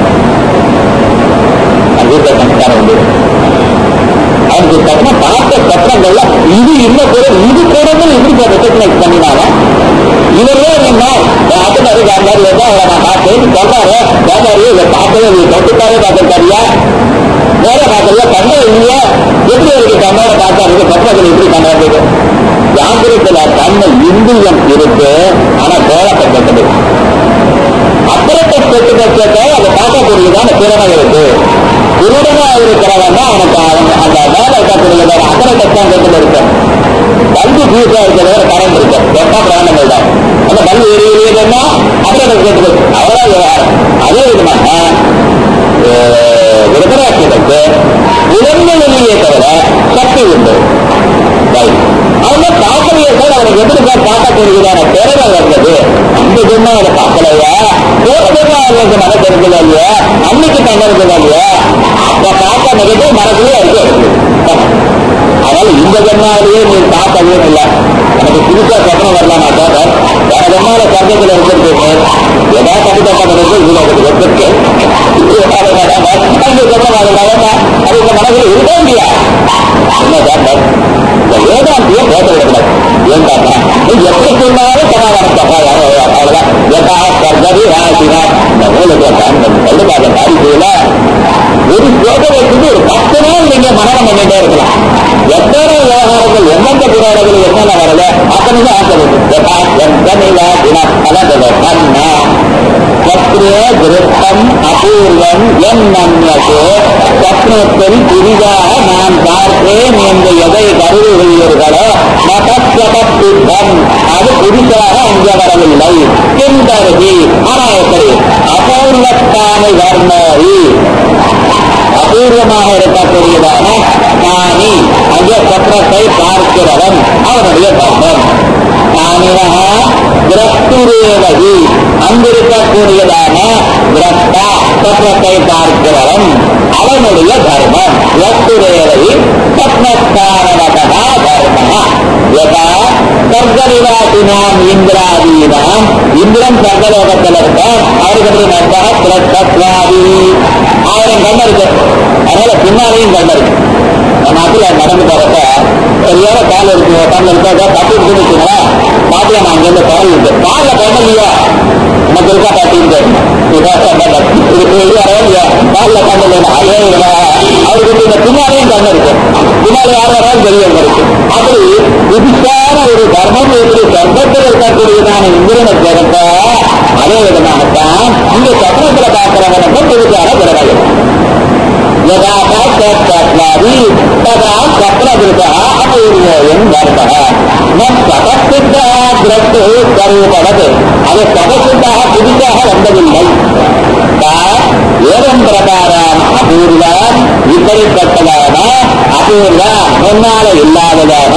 அங்கீக சம்ஸ்காரம் உண்டு அவனுக்கு தக்கன பார்த்த சத்திரங்கள்ல இது இன்ன கூட இது கூட எப்படி ரெக்கக்னைஸ் பண்ணினாலும் இவரே என்ன அத்தனை காந்தாரு ஏதோ அவரை நான் பார்த்தேன்னு சொல்றாரு காந்தாரு இதை பார்த்ததே நீ தொட்டுக்காரே பார்த்திருக்காரியா வேற பார்க்கல கண்ணே இல்லையா எப்படி இருக்கு கண்ணோட பார்த்தா இருக்கு பத்திரத்தில் எப்படி கண்ணாது ஜாகிரத்துல கண்ணு இந்தியம் இருக்கு ஆனா கோலப்பட்டது அப்புறத்தை பெற்று பெற்றத்தை அதை பார்க்கக்கூடியதான திறமை இருக்கு குருடனா இருக்கிறவன் அவனுக்கு அவன் அந்த மேல இருக்கக்கூடியதான அக்கறை தான் கெட்டு இருக்கு பல்பு பூசா இருக்கிறத கரண்ட் இருக்கு எப்ப பிராணங்கள் தான் அந்த பல்பு எரியதுன்னா அக்கறை கெட்டு அவ்வளோ விவகாரம் அதே விதமாக விருதராட்சியத்துக்கு உடம்பு வெளியே தவிர சக்தி உண்டு அவங்க பார்க்கலையே சார் அவனுக்கு எப்படி சார் பார்க்கக்கூடியதான திறமை வந்தது அந்த ஜென்மா அவனை பார்க்கலையா போன ஜென்மா அவனுக்கு மனசு இருக்குதா இல்லையா அன்னைக்கு கண்ண இருக்குதா இல்லையா அப்ப பார்க்க நிகழ்ச்சி மனசுலயே இருக்கு அதனால இந்த ஜென்மாவிலேயே நீ பார்த்ததே இல்லை எனக்கு புதுசா சொப்பனம் வரலாம் நான் கேட்டேன் வேற ஜென்மாவில சர்க்கத்தில் இருக்கிறது ஏதாவது கட்டுத்தட்ட பிறகு இவ்வளவு வெற்றிருக்கு அந்த சொப்பனம் அது அது இந்த மனசுல இருக்கே இல்லையா என்ன டாக்டர் இந்த வேதாந்தியை பேச விடக்கூடாது ஏன் டாக்டர் நீ எப்படி சொன்னாலும் சமாதானம் சொல்றாங்க அவ்வளவுதான் ஏதா கர்கதி ராசினா இந்த நூலுக்கு சொல்லுக்காக தாரிக்கையில ஒரு ஸ்லோகம் வச்சுட்டு ஒரு பத்து நாள் நீங்க மனநம் பண்ணிட்டே இருக்கலாம் எத்தனை விவகாரங்கள் எந்தெந்த புராணங்கள் என்னென்ன வரல அத்தனை தான் ஆசை யதா எந்தனில தின பலதவ கண்ணா சத்ரிய திருத்தம் அபூர்வம் என் நன்யது சத்னத்தில் புதிதாக நான் பார்த்தேன் என்று எதை கருதுகிறீர்களோ மதம் அது புதிதாக அங்கே வரவில்லை பின்தருகி ஆனா எப்படி அபூர்வத்தானை வர்ணோரி அபூர்வமாக இருக்கக்கூடியதான ஞானி அங்கே சத்திரத்தை பார்க்கிறவன் அவனுடைய தர்மம் ஞானினக கிரஸ்துரேவகி அங்கிருக்கக்கூடியதான கிரஸ்தா சத்திரத்தை பார்க்கிறவன் அவனுடைய தர்மம் கிரஸ்துரேவகி சத்மஸ்தானவதா தர்ம யதா சர்க்கரிவாசினாம் இந்திராதீனாம் இந்திரன் சர்க்கலோகத்தில் இருக்கான் அவருக்கு நட்பக கிரஸ்தத்வாதி ஆயிரம் கண்ணு இருக்கு அதனால பின்னாலேயும் கண்ணு இருக்கு நம்ம அதுல நடந்து போறப்ப சரியான கால் இருக்கு உட்காந்து இருக்கா தப்பு இருக்குன்னு வச்சுங்களேன் பாத்தியா நான் அங்கிருந்து குரல் இருக்கு காலில் கண்ணு இல்லையா நமக்கு இருக்கா பாட்டின்னு கேட்கணும் இது பெரிய இல்லையா காலில் கண்ணு இல்லை அதே இல்லை அவருக்கு வந்து இந்த பின்னாலேயும் கண்ணு இருக்கும் பின்னாலே யார் வராலும் தெரியும் இருக்கு அப்படி புதுசான ஒரு தர்மம் எப்படி சர்வத்தில் இருக்கக்கூடியதான இந்திரனை ஜெகத்த அதே விதமாகத்தான் இங்க சக்கரத்தில் பார்க்கிறவனுக்கு புதுசான ஜெகநாயகம் यदा तत्वादि तदा चक्रवृतः अपूर्वोऽयं दर्शः न तपःसिद्धः द्रष्टुः स्वरूपवत् அது தபசித்தாக புதிதாக வந்ததில்லை ஏதம் பிரகாரம் அபூர்வம் இப்படிப்பட்டதான அபூர்வம் முன்னால இல்லாததான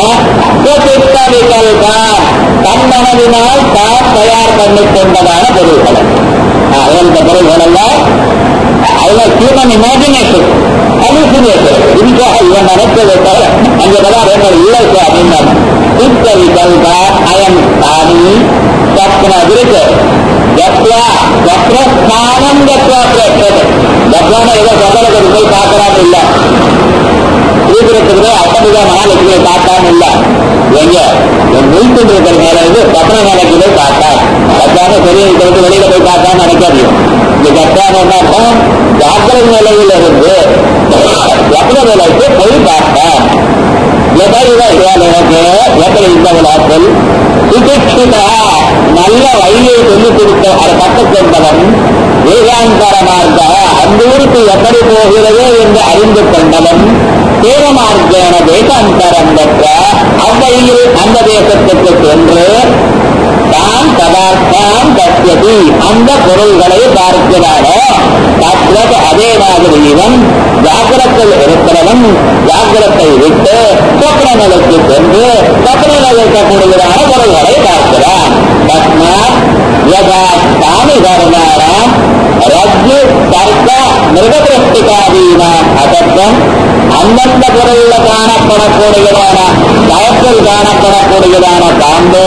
விகல்பம் தன் மனதினால் தான் தயார் பண்ணிக் கொண்டதான பொருள்கள் அந்த பொருள்கள் எல்லாம் அதுல ஹியூமன் இமேஜினேஷன் ஹலூசினேஷன் இதுக்காக இவன் நினைச்சதை தவிர அங்க பதார்த்தங்கள் இல்லை அப்படின்னா சித்த விகல்பா அயம் சாமி சப்ன இருக்கு ஜப்வா ஜப்ரஸ்தானம் ஜப்வா பிரேட்டது ஜப்வான ஏதோ சபலத்துக்கு போய் பார்க்கறாங்க இல்ல இருக்கிறதுக்கு அப்படிதான் மகாலட்சுமியை பார்க்காம இல்ல எங்க என் வீட்டுக்கு இருக்கிற மேல இது சப்ன நிலைக்கு போய் பார்த்தா சத்தான பெரிய இருக்கிறது வெளியில போய் பார்க்காம நினைக்காதீங்க இந்த சத்தான என்ன ஜாக்கிரத நிலையில இருந்து சப்ன நிலைக்கு போய் பார்த்தேன் எதறிவ எனக்கு எப்படி இருந்தவனாக்கள் சுதிக்ஷிதா நல்ல வழியை சொல்லிக் கொடுத்த அதை கற்றுக் கொண்டவன் வேகாந்தரமாக அந்த ஊருக்கு எப்படி போகிறது என்று அறிந்து கொண்டவன் தேவமார்க்கேன தேசாந்தரம் பெற்ற அவ்வழியில் அந்த தேசத்துக்கு சென்று தான் பதார்த்தம் பத்தியதி அந்த பொருள்களை பார்க்கிறானோ தத்வத் அதே மாதிரி இவன் ஜாக்கிரத்தில் இருக்கிறவன் ஜாக்கிரத்தை விட்டு சொப்ன நிலைக்கு சென்று சொப்னில் இருக்கக்கூடியதான பொருள்களை பார்க்கிறான் தஸ்மாத் யதா சாமி தர்மாராம் ரஜ்ஜு தர்க்க மிருகபிரஷ்டிகாதீனாம் அசத்தம் அந்தந்த பொருள்ல காணப்படக்கூடியதான கயத்தில் காணப்படக்கூடியதான பாம்போ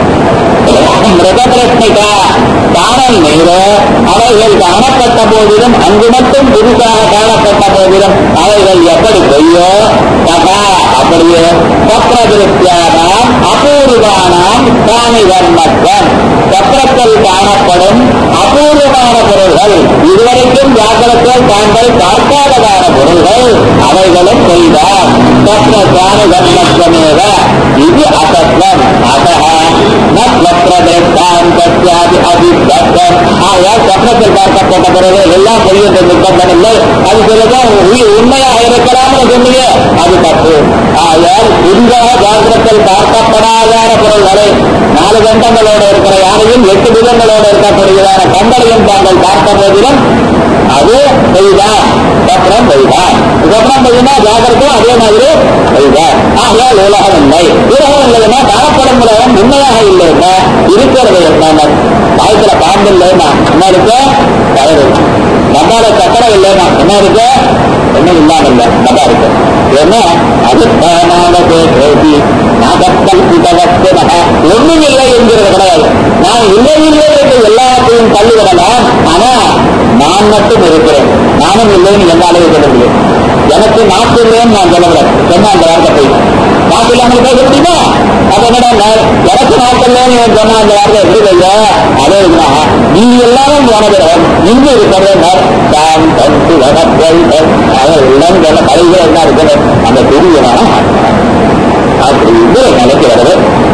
மிருகபிரஷ்டிகா காணல் நீரோ அவைகள் காணப்பட்ட போதிலும் அங்கு மட்டும் புதுசாக காணப்பட்ட போதிலும் அவைகள் எப்படி பொய்யோ தகா அப்படியே சக்கரதிருத்தியானாம் அபூர்வானாம் சாமி தர்மத்வம் சக்கரத்தில் காணப்படும் அபூர்வமான பொருள்கள் இதுவரைக்கும் ஜாக்கிரத்தில் தாங்கள் பார்க்காததான பொருள்கள் அவைகளும் செய்தார் சக்கர சாமி தர்மத்வமேவ இது அசத்வம் அதः ந வக்ரதேஷ்டாந்தத்யாதி அதித்தம் ஆகையால் சக்கரத்தில் பார்க்கப்பட்ட பிறகு எல்லாம் பொய்யென்று நிர்பந்தம் இல்லை அது சிலதான் உண்மையாக இருக்கலாம்னு சொன்னீங்க அது தப்பு ஆகையால் புதிதாக ஜாக்கிரத்தில் பார்க்கப்படாத பொருள்களை நாலு கண்டங்களோடு இருக்கிற யாரையும் எட்டு விதங்களோடு இருக்கக்கூடியதான கண்களையும் தாங்கள் பார்த்த போதிலும் அது பொய்தான் சக்கரம் பொய்தான் சக்கரம் பொய்னா ஜாக்கிரதையும் அதே மாதிரி பொய்தான் ஆகையால் உலகம் இல்லை உலகம் இல்லைன்னா காணப்படும் உலகம் உண்மையாக இல்லைன்னா இருக்கிறது என்ன வாய்ப்புல பாம்பு இல்லைன்னா என்ன இருக்கு கயிறு நம்மால சக்கரம் இல்லைன்னா என்ன இருக்கு ஒண்ணும் இல்லாம இல்லை நல்லா இருக்கு ஏன்னா அது பேசி நாகத்தல் இதவத்து ஒண்ணும் இல்லை என்கிறது கிடையாது நான் இல்லை இல்லை என்று எல்லாத்தையும் தள்ளிவிடலாம் ஆனா நான் மட்டும் இருக்கிறேன் நானும் இல்லைன்னு என்னாலே சொல்ல முடியும் எனக்கு நாக்கு இல்லைன்னு நான் சொல்ல முடியாது சொன்ன அந்த வார்த்தை போய் நாக்கு இல்லாமல் பேச முடியுமா அது என்னடா எனக்கு நாக்கு இல்லைன்னு சொன்ன அந்த வார்த்தை எப்படி இல்லையா அதே இதுதான் நீ எல்லாரும் போனது இங்கு இருக்கிறது தான் தந்து வனப்பல் அதெல்லாம் சொன்ன கலைகள் என்ன இருக்கிறது அந்த தெரியணும் அப்படின்னு நினைக்கிறது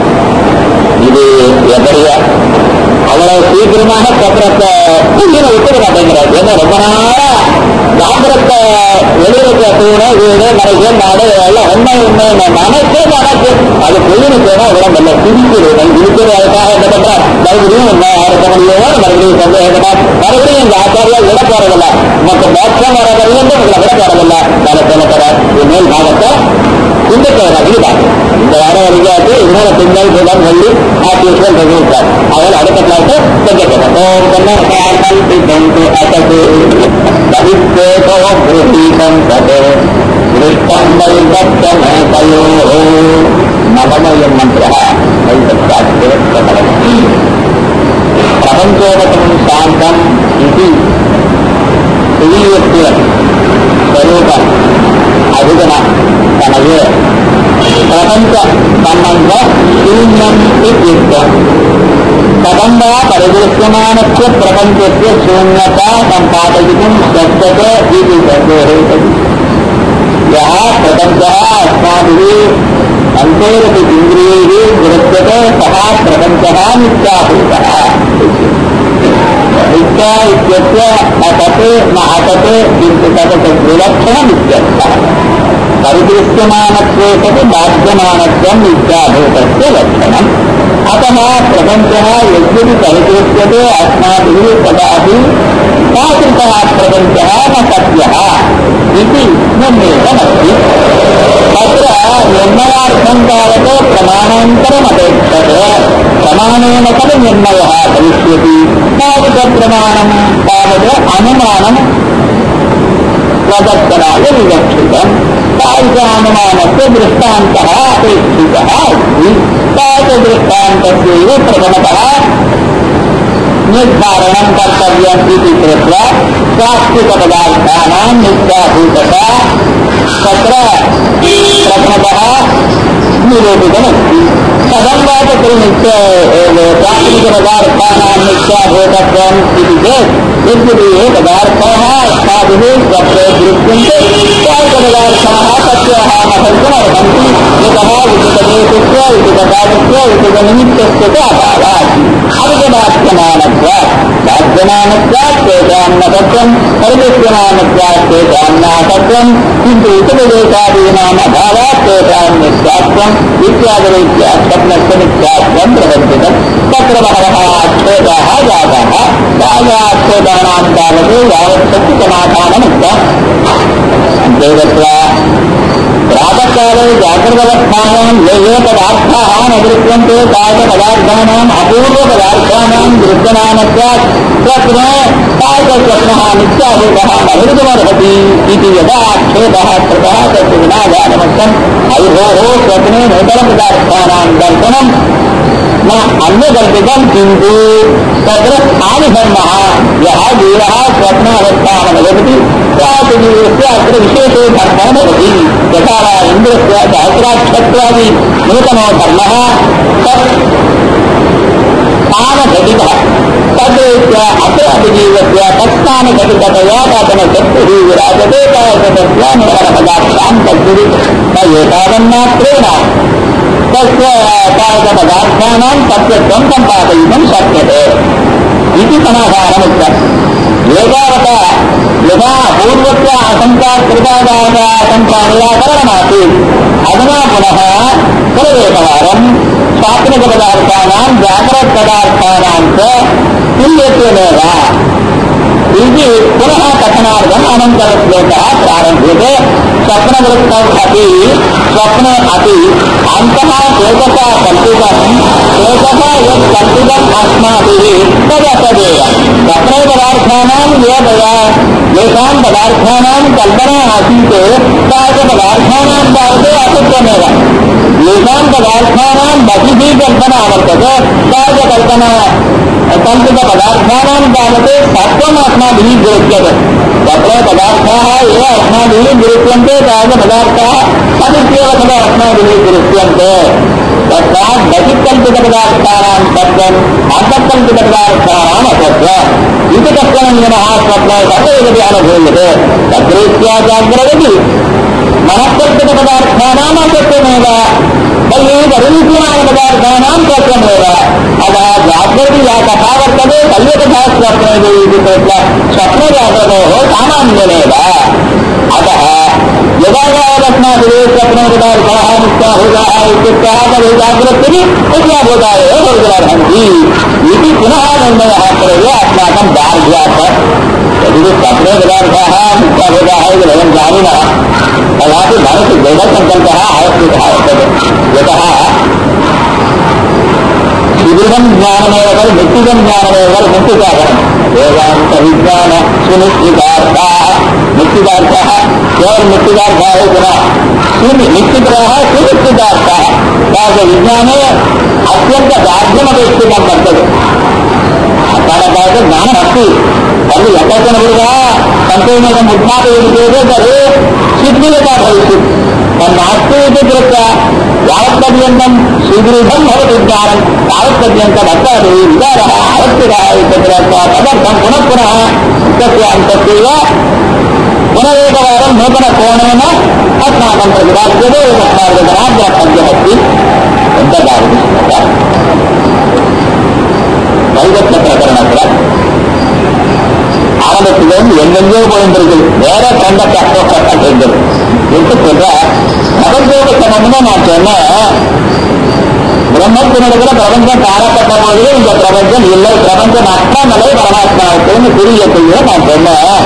இது எப்படியா அவ்வளவு சீக்கிரமாக சக்கரத்தை புள்ளின விட்டுட மாட்டேங்கிறார் ஏன்னா ரொம்ப நாளா ஜாக்கிரத்தை வெளியிருக்க தூணு வீடு மனைக்கு நாடு எல்லாம் உண்மை உண்மை நினைச்சே நடக்கு அது புள்ளினு போனா உடம்புல சிரிக்கிறது இருக்கிறது அதுக்காக என்ன பண்றார் மறுபடியும் உண்மை இருக்க முடியுமோ மறுபடியும் சந்தேகமா மறுபடியும் இந்த ஆச்சாரியா விட போறதில்ல நமக்கு மோட்சம் வர வரையும் உங்களை விட போறதில்ல நான் சொல்லப்படுறார் மேல் பாகத்தை சிந்தத்தை இதுதான் இந்த வாரம் வரைக்கும் இதனால பின்னல் புதன் வெள்ளி ஆசிரியர்கள் தெரிவித்தார் அவள் அடுத்த கிளாஸ் செஞ்சிருக்கேன் ஓம் கண்ணன் பிதந்து அசது பவித்தேதோ புரீதம் தது திருஷ்டம்பல் தத்தமே தயோ நவமயம் மந்திர பிரபஞ்சோபகம் சாந்தம் இது சுவீயத்திய ஸ்வரூபம் அதுதான் தனது பிரபஞ்ச சம்பந்த சூன்யம் யுக்தம் கதம்பா பரிதృశ్యమానస్య ప్రపంచస్య శూన్యత సంపాదయితుం శక్యతే ఇది సందేహేతది यः प्रपञ्चः अस्माभिः अन्तैरपि इन्द्रियैः दृश्यते सः प्रपञ्चः मिथ्याभूतः मिथ्या इत्यस्य असत् न असत् किन्तु तत् विलक्षणमित्यर्थः परिदृश्यमानत्वे सति बाध्यमानत्वं मिथ्याभूतस्य लक्षणम् अतः प्रपञ्चः यद्यपि परिदृश्यते अस्माभिः तदापि तादृशः प्रपञ्चः न सत्यः इति निर्णीतमस्ति तत्र निर्णयार्थं तावत् प्रमाणान्तरमपेक्षते प्रमाणेन खलु निर्णयः भविष्यति तादृशप्रमाणं तावत् अनुमानं प्रदत्तनाय विवक्षितम् तादृशानुमानस्य दृष्टान्तः अपेक्षितः अस्ति तादृशदृष्टान्तस्यैव प्रथमतः निर्धारणं कर्तव्यम् इति कृत्वा सात्विकपदार्थानां नित्याभूतता तत्र प्रथमतः निरूपितमस्ति कथं वा तत्र नित्य सात्विकपदार्थानां नित्याभूतत्वम् इति चेत् यद्यपि ये पदार्थाः अस्माभिः स्वप्ने दृश्यन्ते तादृशपदार्थाः सत्याः न सन्तुमर्हन्ति यतः उचितदेशस्य उचितकालस्य उचितनिमित्तस्य च अभावात् अविजबाध्यमानत्वात् बाध्यमानत्वात् तेषां न सत्यं परिदृश्यमानत्वात् तेषां न सत्यं किन्तु उचितदेशादीनाम् अभावात् तेषां नित्यात्वम् इत्यादिरीत्या स्वप्नस्य नित्यात्वं प्रवर्तितम् तत्र बहवः आक्षेपाः जाताः तायाक्षेपाणां तावत् यावत् शक्तिसमाधानमुक्तम् अन्ते गत्वा प्रातःकाले जागृतवस्थायां ये ये पदार्थाः न दृश्यन्ते कायकपदार्थानाम् अपूर्वपदार्थानां दृश्यमानत्वात् स्वप्ने कायकस्वप्नः नित्याभूतः न भवितुमर्हति इति यदा आक्षेपः कृतः तस्य विनाजानमर्थम् अविभोः स्वप्ने नूतनपदार्थानां दर्शनं न अन्यकल्पितं किन्तु तत्र स्थानिधर्मः यः जीवः स्वप्नावस्थामनुगमति सः जीवस्य अत्र विशेषो धर्मो भवति यथा वा इन्द्रस्य सहस्राक्षत्वादि नूतनो धर्मः तत् स्थानघटितः तद्रीत्या अत्र अभिजीवस्य तत्स्थानघटिततया कथनशक्तिः विराजते तादृशस्य नूतनपदार्थान् तद्विधि एतावन्मात्रेण तस्य कायकपदार्थानां सत्यत्वं सम्पादयितुं शक्यते इति समाधानमुक्तम् एतावता यदा पूर्वस्य आशङ्का कृतादाय आशङ्का निराकरणमासीत् अधुना पुनः पुनरेकवारं स्वात्मिकपदार्थानां जागृतपदार्थानां च तुल्यत्वमेव इति पुनः कथनार्थम् अनन्तरश्लोकः प्रारभ्यते स्वप्नवृत्तम् अपि स्वप्ने अपि अन्तः चेतसा कल्पितम् चेतसा यत् कल्पितम् अस्माभिः तदसदेव स्वप्ने पदार्थानां ये दया येषां पदार्थानां कल्पना आसीत् तादृशपदार्थानां तावत् असत्यमेव येषां पदार्थानां बहिः कल्पना वर्तते तादृशकल्पना कल्पितपदार्थानां तावत् सत्त्वम् अस्माभिः गृह्यते तत्र पदार्थाः एव अस्माभिः गृह्यन्ते तादृशपदार्थाः तदित्येव खलु अस्माभिः गृह्यन्ते तस्मात् बहिकल्पितपदार्थानां सत्यम् अन्तःकल्पितपदार्थानाम् असत्यम् इति कश्चन नियमः स्वप्ने सर्वैरपि अनुभूयते तद्रीत्या जाग्रवति मनःकल्पितपदार्थानाम् असत्यमेव बहिः परिवीक्ष्यमाणपदार्थानां सत्यमेव अतः जागृति या कथा वर्तते कल्यकथा स्वप्ने इति कृत्वा स्वप्नजागृतोः सामान्यमेव अतः यदा यावदस्माभिः स्वप्ने पदार्थाः नित्याभूताः इत्युक्तः तर्हि जागृतिः नित्याभूता एव भवितुमर्हन्ति इति पुनः निर्णयः करोति अस्माकं दार्ढ्यात् यदि स्वप्ने पदार्थाः नित्याभूताः इति वयं जानीमः तदापि मनसि दृढसङ्कल्पः आवश्यकः वर्तते यतः सुदृढं ज्ञानमेव खलु निश्चितं ज्ञानमेव खलु मुक्तिसाधनं वेदान्तविज्ञान सुनिश्चितार्थाः निश्चितार्थाः केवलं निश्चितार्थाः इति न सुनि निश्चिताः सुनिश्चितार्थाः तादृशविज्ञाने अत्यन्तदार्ढ्यमपेक्षितं वर्तते तावत् ज्ञानमस्ति तर्हि यथाचन गुरुः सम्पूर्णम् उद्घाटयति चेत् तर्हि शिथिलता भविष्यति तन्नास्ति इति कृत्वा यावत्पर्यन्तं सुदृढं भवति ज्ञानं तावत्पर्यन्तम् अत्रापि विचारः आवश्यकः इति कृत्वा तदर्थं पुनः पुनः तस्य अन्तस्यैव पुनरेकवारं नूतन கோணேன அஸ்மாக்கம் பிரதிபாத்தியதே தஸ்மார்கதனா பஞ்சமத்தி எந்த காரணம் வைகத்த பிரகரணத்துல ஆரம்பத்திலிருந்து எங்கெங்கோ போயிருந்திருக்கு வேற கண்ட கஷ்டப்பட்டது என்று சொல்ற பிரபஞ்சோட சமம்னா நான் சொன்னேன் பிரம்மத்தினிடத்துல பிரபஞ்சம் காணப்பட்ட பொழுது இந்த பிரபஞ்சம் இல்லை பிரபஞ்சம் அற்றமலை பரமாத்மாவுக்குன்னு புரியத்தையே நான் சொன்னேன்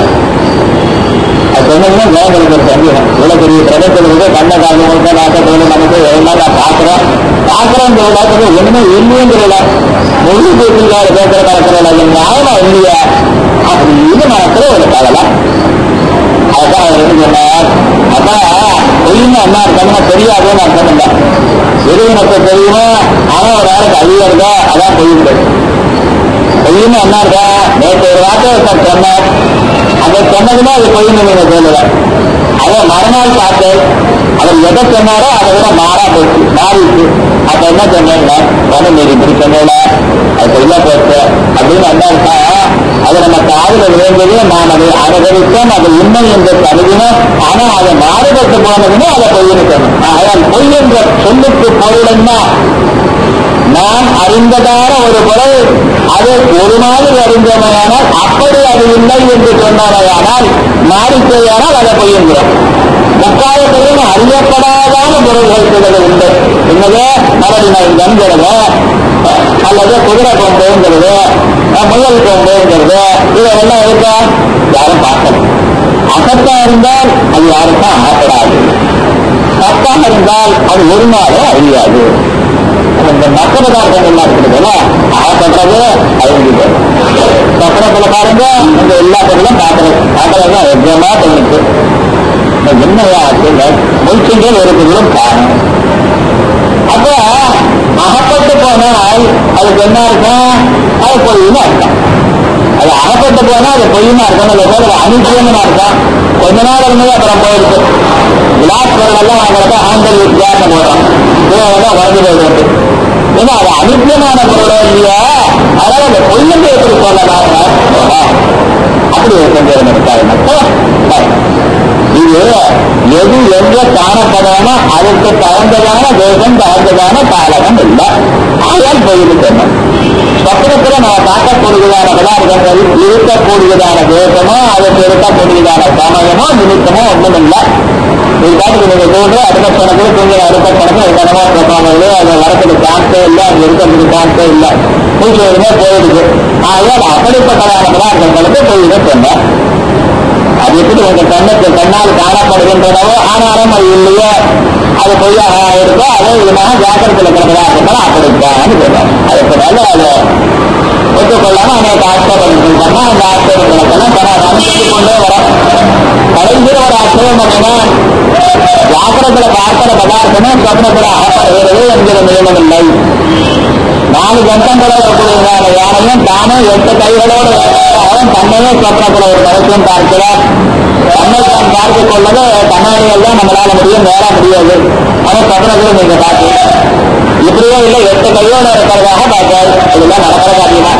அது சொன்னீங்கன்னா வேலைகளுக்கு ஒரு சந்தேகம் இவ்வளவு பெரிய பிரபஞ்சத்துக்கு கண்ண காலம் முழுக்க நாட்டத்தோடு நமக்கு எல்லாம் நான் பார்க்கிறேன் பார்க்கிறேன் உலகத்துக்கு ஒண்ணுமே இல்லைங்கிறல முழு பேசுகிறாரு பேசுற கலக்கிறல நியாயமா இல்லையா அப்படின்னு மனசுல ஒரு கவலை அதான் அவர் என்ன சொன்னார் அதான் பொய்ன்னு என்ன இருக்கணும்னா தெரியாதுன்னு நான் சொன்னேன் எது எனக்கு தெரியுமோ ஆனா ஒரு ஆளுக்கு அழியறதோ அதான் பொய்யுண்டு பொய்ன்னு என்ன இருக்கா நேற்று ஒரு வார்த்தை ஒருத்தர் சொன்னார் அதை சொன்னதுன்னா அது பொய்ன்னு நீங்க சொல்லுவேன் அதை மறுநாள் பார்த்து அவர் எதை சொன்னாரோ அதை விட மாறா போச்சு மாறிச்சு அப்ப என்ன சொன்னீங்க ஒன்றும் நீங்க இப்படி சொன்னீங்க அது சரியா போச்சு அப்படின்னு என்ன இருக்கா அது நம்ம காதல விழுந்தது நாம் அதை அனுபவித்தோம் அது உண்மை என்று கருதினோம் ஆனா அதை மாறுபட்டு போனதுன்னு அதை பொய்ன்னு சொன்னோம் அதனால் பொய் என்ற சொல்லுக்கு பொருள் என்ன நான் அறிந்ததான ஒரு பொருள் அது ஒரு மாதிரி அறிந்தமையானால் அப்படி அது இல்லை என்று சொன்னமையானால் மாறிச்சேயானால் அதை பொய்யுங்கிறோம் முக்காலத்திலும் அறியப்படாதான பொருள்கள் சிலது உண்டு என்னது மரடி மைந்தங்கிறது அல்லது குதிரை கொம்புங்கிறது முயல் கொம்புங்கிறது இதெல்லாம் இருக்கா யாரும் பார்க்கல அசத்தா இருந்தால் அது யாருக்கும் ஆகப்படாது சத்தாக இருந்தால் அது ஒரு நாளும் அழியாது இந்த மற்ற பதார்த்தங்கள் எல்லாம் இருக்குதுல்ல அகப்படுறது அழிஞ்சுது சக்கரத்துல பாருங்க இந்த எல்லா பொருளும் பார்க்கறது பார்க்கறது எவ்வளோ தோணுச்சு என்னையா அப்படின்னு முடிச்சுட்டே ஒரு பொருளும் காணும் அப்ப அகப்பட்டு போனால் அதுக்கு என்ன இருக்கும் அது பொய்னு அர்த்தம் அது அகப்பட்டு போனா அது பொய்னு அர்த்தம் இல்லை அது அனுப்பியன்னு அர்த்தம் கொஞ்ச நாள் இருந்தது அப்புறம் போயிருக்கு விளாட் பொருள் எல்லாம் வாங்குறத ஆண்கள் வித்தியாசம் போடுறோம் இதெல்லாம் வளர்ந்து போயிருக்கு ஏன்னா அது அனுப்பியமான பொருள் இல்லையா அதனால அந்த பொய்யந்து எப்படி சொல்லலாம் அப்படி ஒரு கொஞ்சம் இருக்காரு இது எது எங்க காணப்படாமோ அதுக்கு தகுந்ததான தேசம் தகுந்ததான காலகம் இல்லை ஆயால் போயிட்டு சொன்னோம் பத்திரத்துல நம்ம பார்க்கக்கூடியதான பதார்த்தங்கள் இருக்கக்கூடியதான தேசமோ அதுக்கு இருக்கக்கூடியதான சமயமோ நிமித்தமோ ஒன்றும் இல்லை இதுக்காக நீங்க தோன்று அடுத்த கணக்கு தூங்குற அடுத்த கணக்கு என்னமோ பிரசவங்களோ அது வரத்துக்கு சான்ஸே இல்லை அது இருக்கிறதுக்கு சான்ஸே இல்லை மூச்சு எதுவுமே போயிடுது ஆகையால் அப்படிப்பட்டதான பதார்த்தங்களுக்கு போயிட சொன்னேன் அது எப்படி உங்க கண்ணுக்கு கண்ணால் காணப்படுகின்றனவோ ஆனாலும் அது இல்லையோ அது பொய்யாக இருக்கோ அதே விதமாக ஜாக்கிரத்தில் இருக்கிறதா இருந்தாலும் அப்படித்தான்னு சொல்றோம் அதுக்கு மேல அதை ஒத்துக்கொள்ளாம அநேக ஆட்சேபங்கள் பண்ணா அந்த ஆட்சேபங்களுக்கெல்லாம் தர அனுப்பிட்டு கொண்டே வரோம் கடைசியில் ஒரு ஆட்சேபம் பண்ணினா ஜாக்கிரத்துல பார்க்கிற பதார்த்தமே சொப்னத்தில் அகப்படுகிறது என்கிற நியமமில்லை நாலு கண்டங்களோட இருக்கக்கூடியதான யானையும் தானே எட்டு கைகளோடு அவன் தன்னையே சொப்னத்தில் ஒரு கடைசியும் பார்க்கிறார் தன்னை தான் பார்த்துக் கொள்வது கண்ணாடிகள் தான் நம்மளால முடியும் வேற முடியாது அவன் சொப்னத்தில் நீங்க பார்த்து இப்படியே இல்லை எட்டு கையோட இருக்கிறதாக பார்த்தார் இதெல்லாம் நடக்கிற காரியமா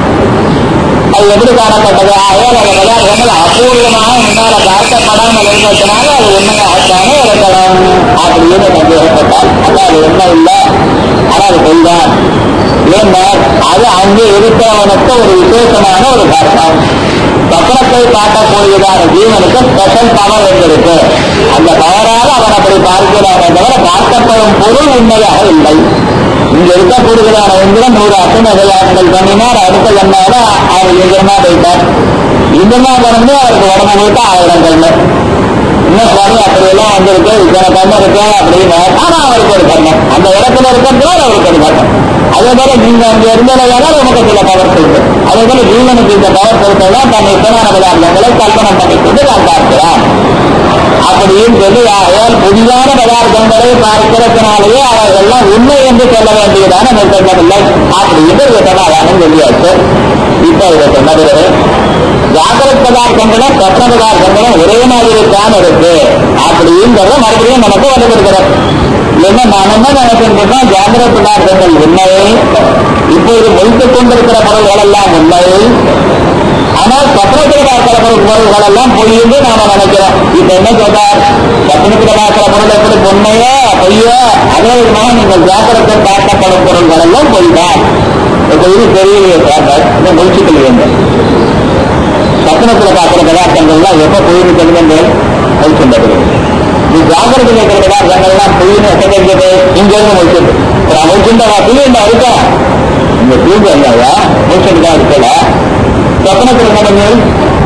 அது எப்படி காணப்பட்டது ஆகையால் அந்த பதார்த்தங்கள் அபூர்வமாக முன்னால பார்க்கப்படாமல் இருந்ததுனால அது உண்மையாகத்தானே இருக்கலாம் அப்படின்னு சந்தேகப்பட்டால் அப்ப அது உண்மை இல்லை ஆனா அது பொய்தான் ஏன்னா அது அங்கே இருக்கிறவனுக்கு ஒரு விசேஷமான ஒரு காரணம் சக்கரத்தை காட்டக்கூடியதான ஜீவனுக்கு ஸ்பெஷல் பவர் இருந்திருக்கு அந்த பவரால் அவன் அப்படி பார்க்கிறானே தவிர பார்க்கப்படும் பொருள் உண்மையாக இல்லை இங்க இருக்கக்கூடியதான இந்திரன் நூறு அத்தனை விளையாட்டுகள் பண்ணினார் அடுத்த எண்ணால அவர் எதிரமா போயிட்டார் இந்திரமா பிறந்து அவருக்கு உடம்பு முழுக்க ஆயிரம் கண்ணு இன்னும் சுவாமி அப்படியெல்லாம் வந்திருக்கு இத்தனை கண்ணு இருக்கு அப்படின்னு ஆனா அவருக்கு ஒரு கண்ணம் அந்த இடத்துல இருக்கிறதுனால அவருக்கு ஒரு கண்ணம் அதே போல நீங்க அங்க இருந்ததால உமக்கு சில பவர் இருக்கு அதே போல ஜீவனுக்கு இந்த பவர் கொடுத்ததான் தன் இத்தனான பதார்த்தங்களை கல்பனை பண்ணிக்கொண்டு நான் பார்க்கிறான் அப்படின்னு சொல்லி ஆகையால் புதிதான பதார்த்தங்களை பார்க்கிறதுனாலேயே அவர்கள்லாம் உண்மை என்று சொல்ல வேண்டியதான நிர்பந்தமில்லை அப்படின்னு இதை சமாதானம் சொல்லியாச்சு இப்ப இதை சொன்ன பிறகு ஜாகிரத பதார்த்தங்களும் சப்ன பதார்த்தங்களும் ஒரே மாதிரி தான் இருக்கு அப்படிங்கிறத மறுபடியும் நமக்கு வந்து கொடுக்கிறோம் என்ன நான் என்ன நினைக்கின்றோம் ஜாகிரத பதார்த்தங்கள் உண்மை இப்போது மொழித்துக் கொண்டிருக்கிற பொருள்கள் எல்லாம் உண்மை ஆனால் சப்னத்தில் பார்க்கிற பொருட்கள் எல்லாம் பொய்யுன்னு நாம நினைக்கிறோம் இப்ப என்ன சொல்றார் சத்தினத்துல பார்க்கிற பொருள் எப்படி பொண்ணையோ பொய்யோ அதே விதமாக நீங்கள் ஜாக்கிரத்தை பார்க்கப்படும் பொருள்கள் எல்லாம் பொய்தான் இப்ப இது தெரியலையே சார் இதை முடிச்சுக்கொள்ள வேண்டும் சத்தினத்துல பார்க்கிற பதார்த்தங்கள்லாம் எப்ப பொய்னு தெரிஞ்சு முடிச்சுட்டு இது ஜாகிரதை இருக்கிற பதார்த்தங்கள்லாம் பொய்னு எப்ப தெரிஞ்சது இங்க இருந்து முடிச்சது முடிச்சுட்டா புரியுண்டா இருக்கா இந்த தூங்க இல்லையா முடிச்சுட்டு தான் இருக்கல சத்தனத்தில் என்ன பண்ணி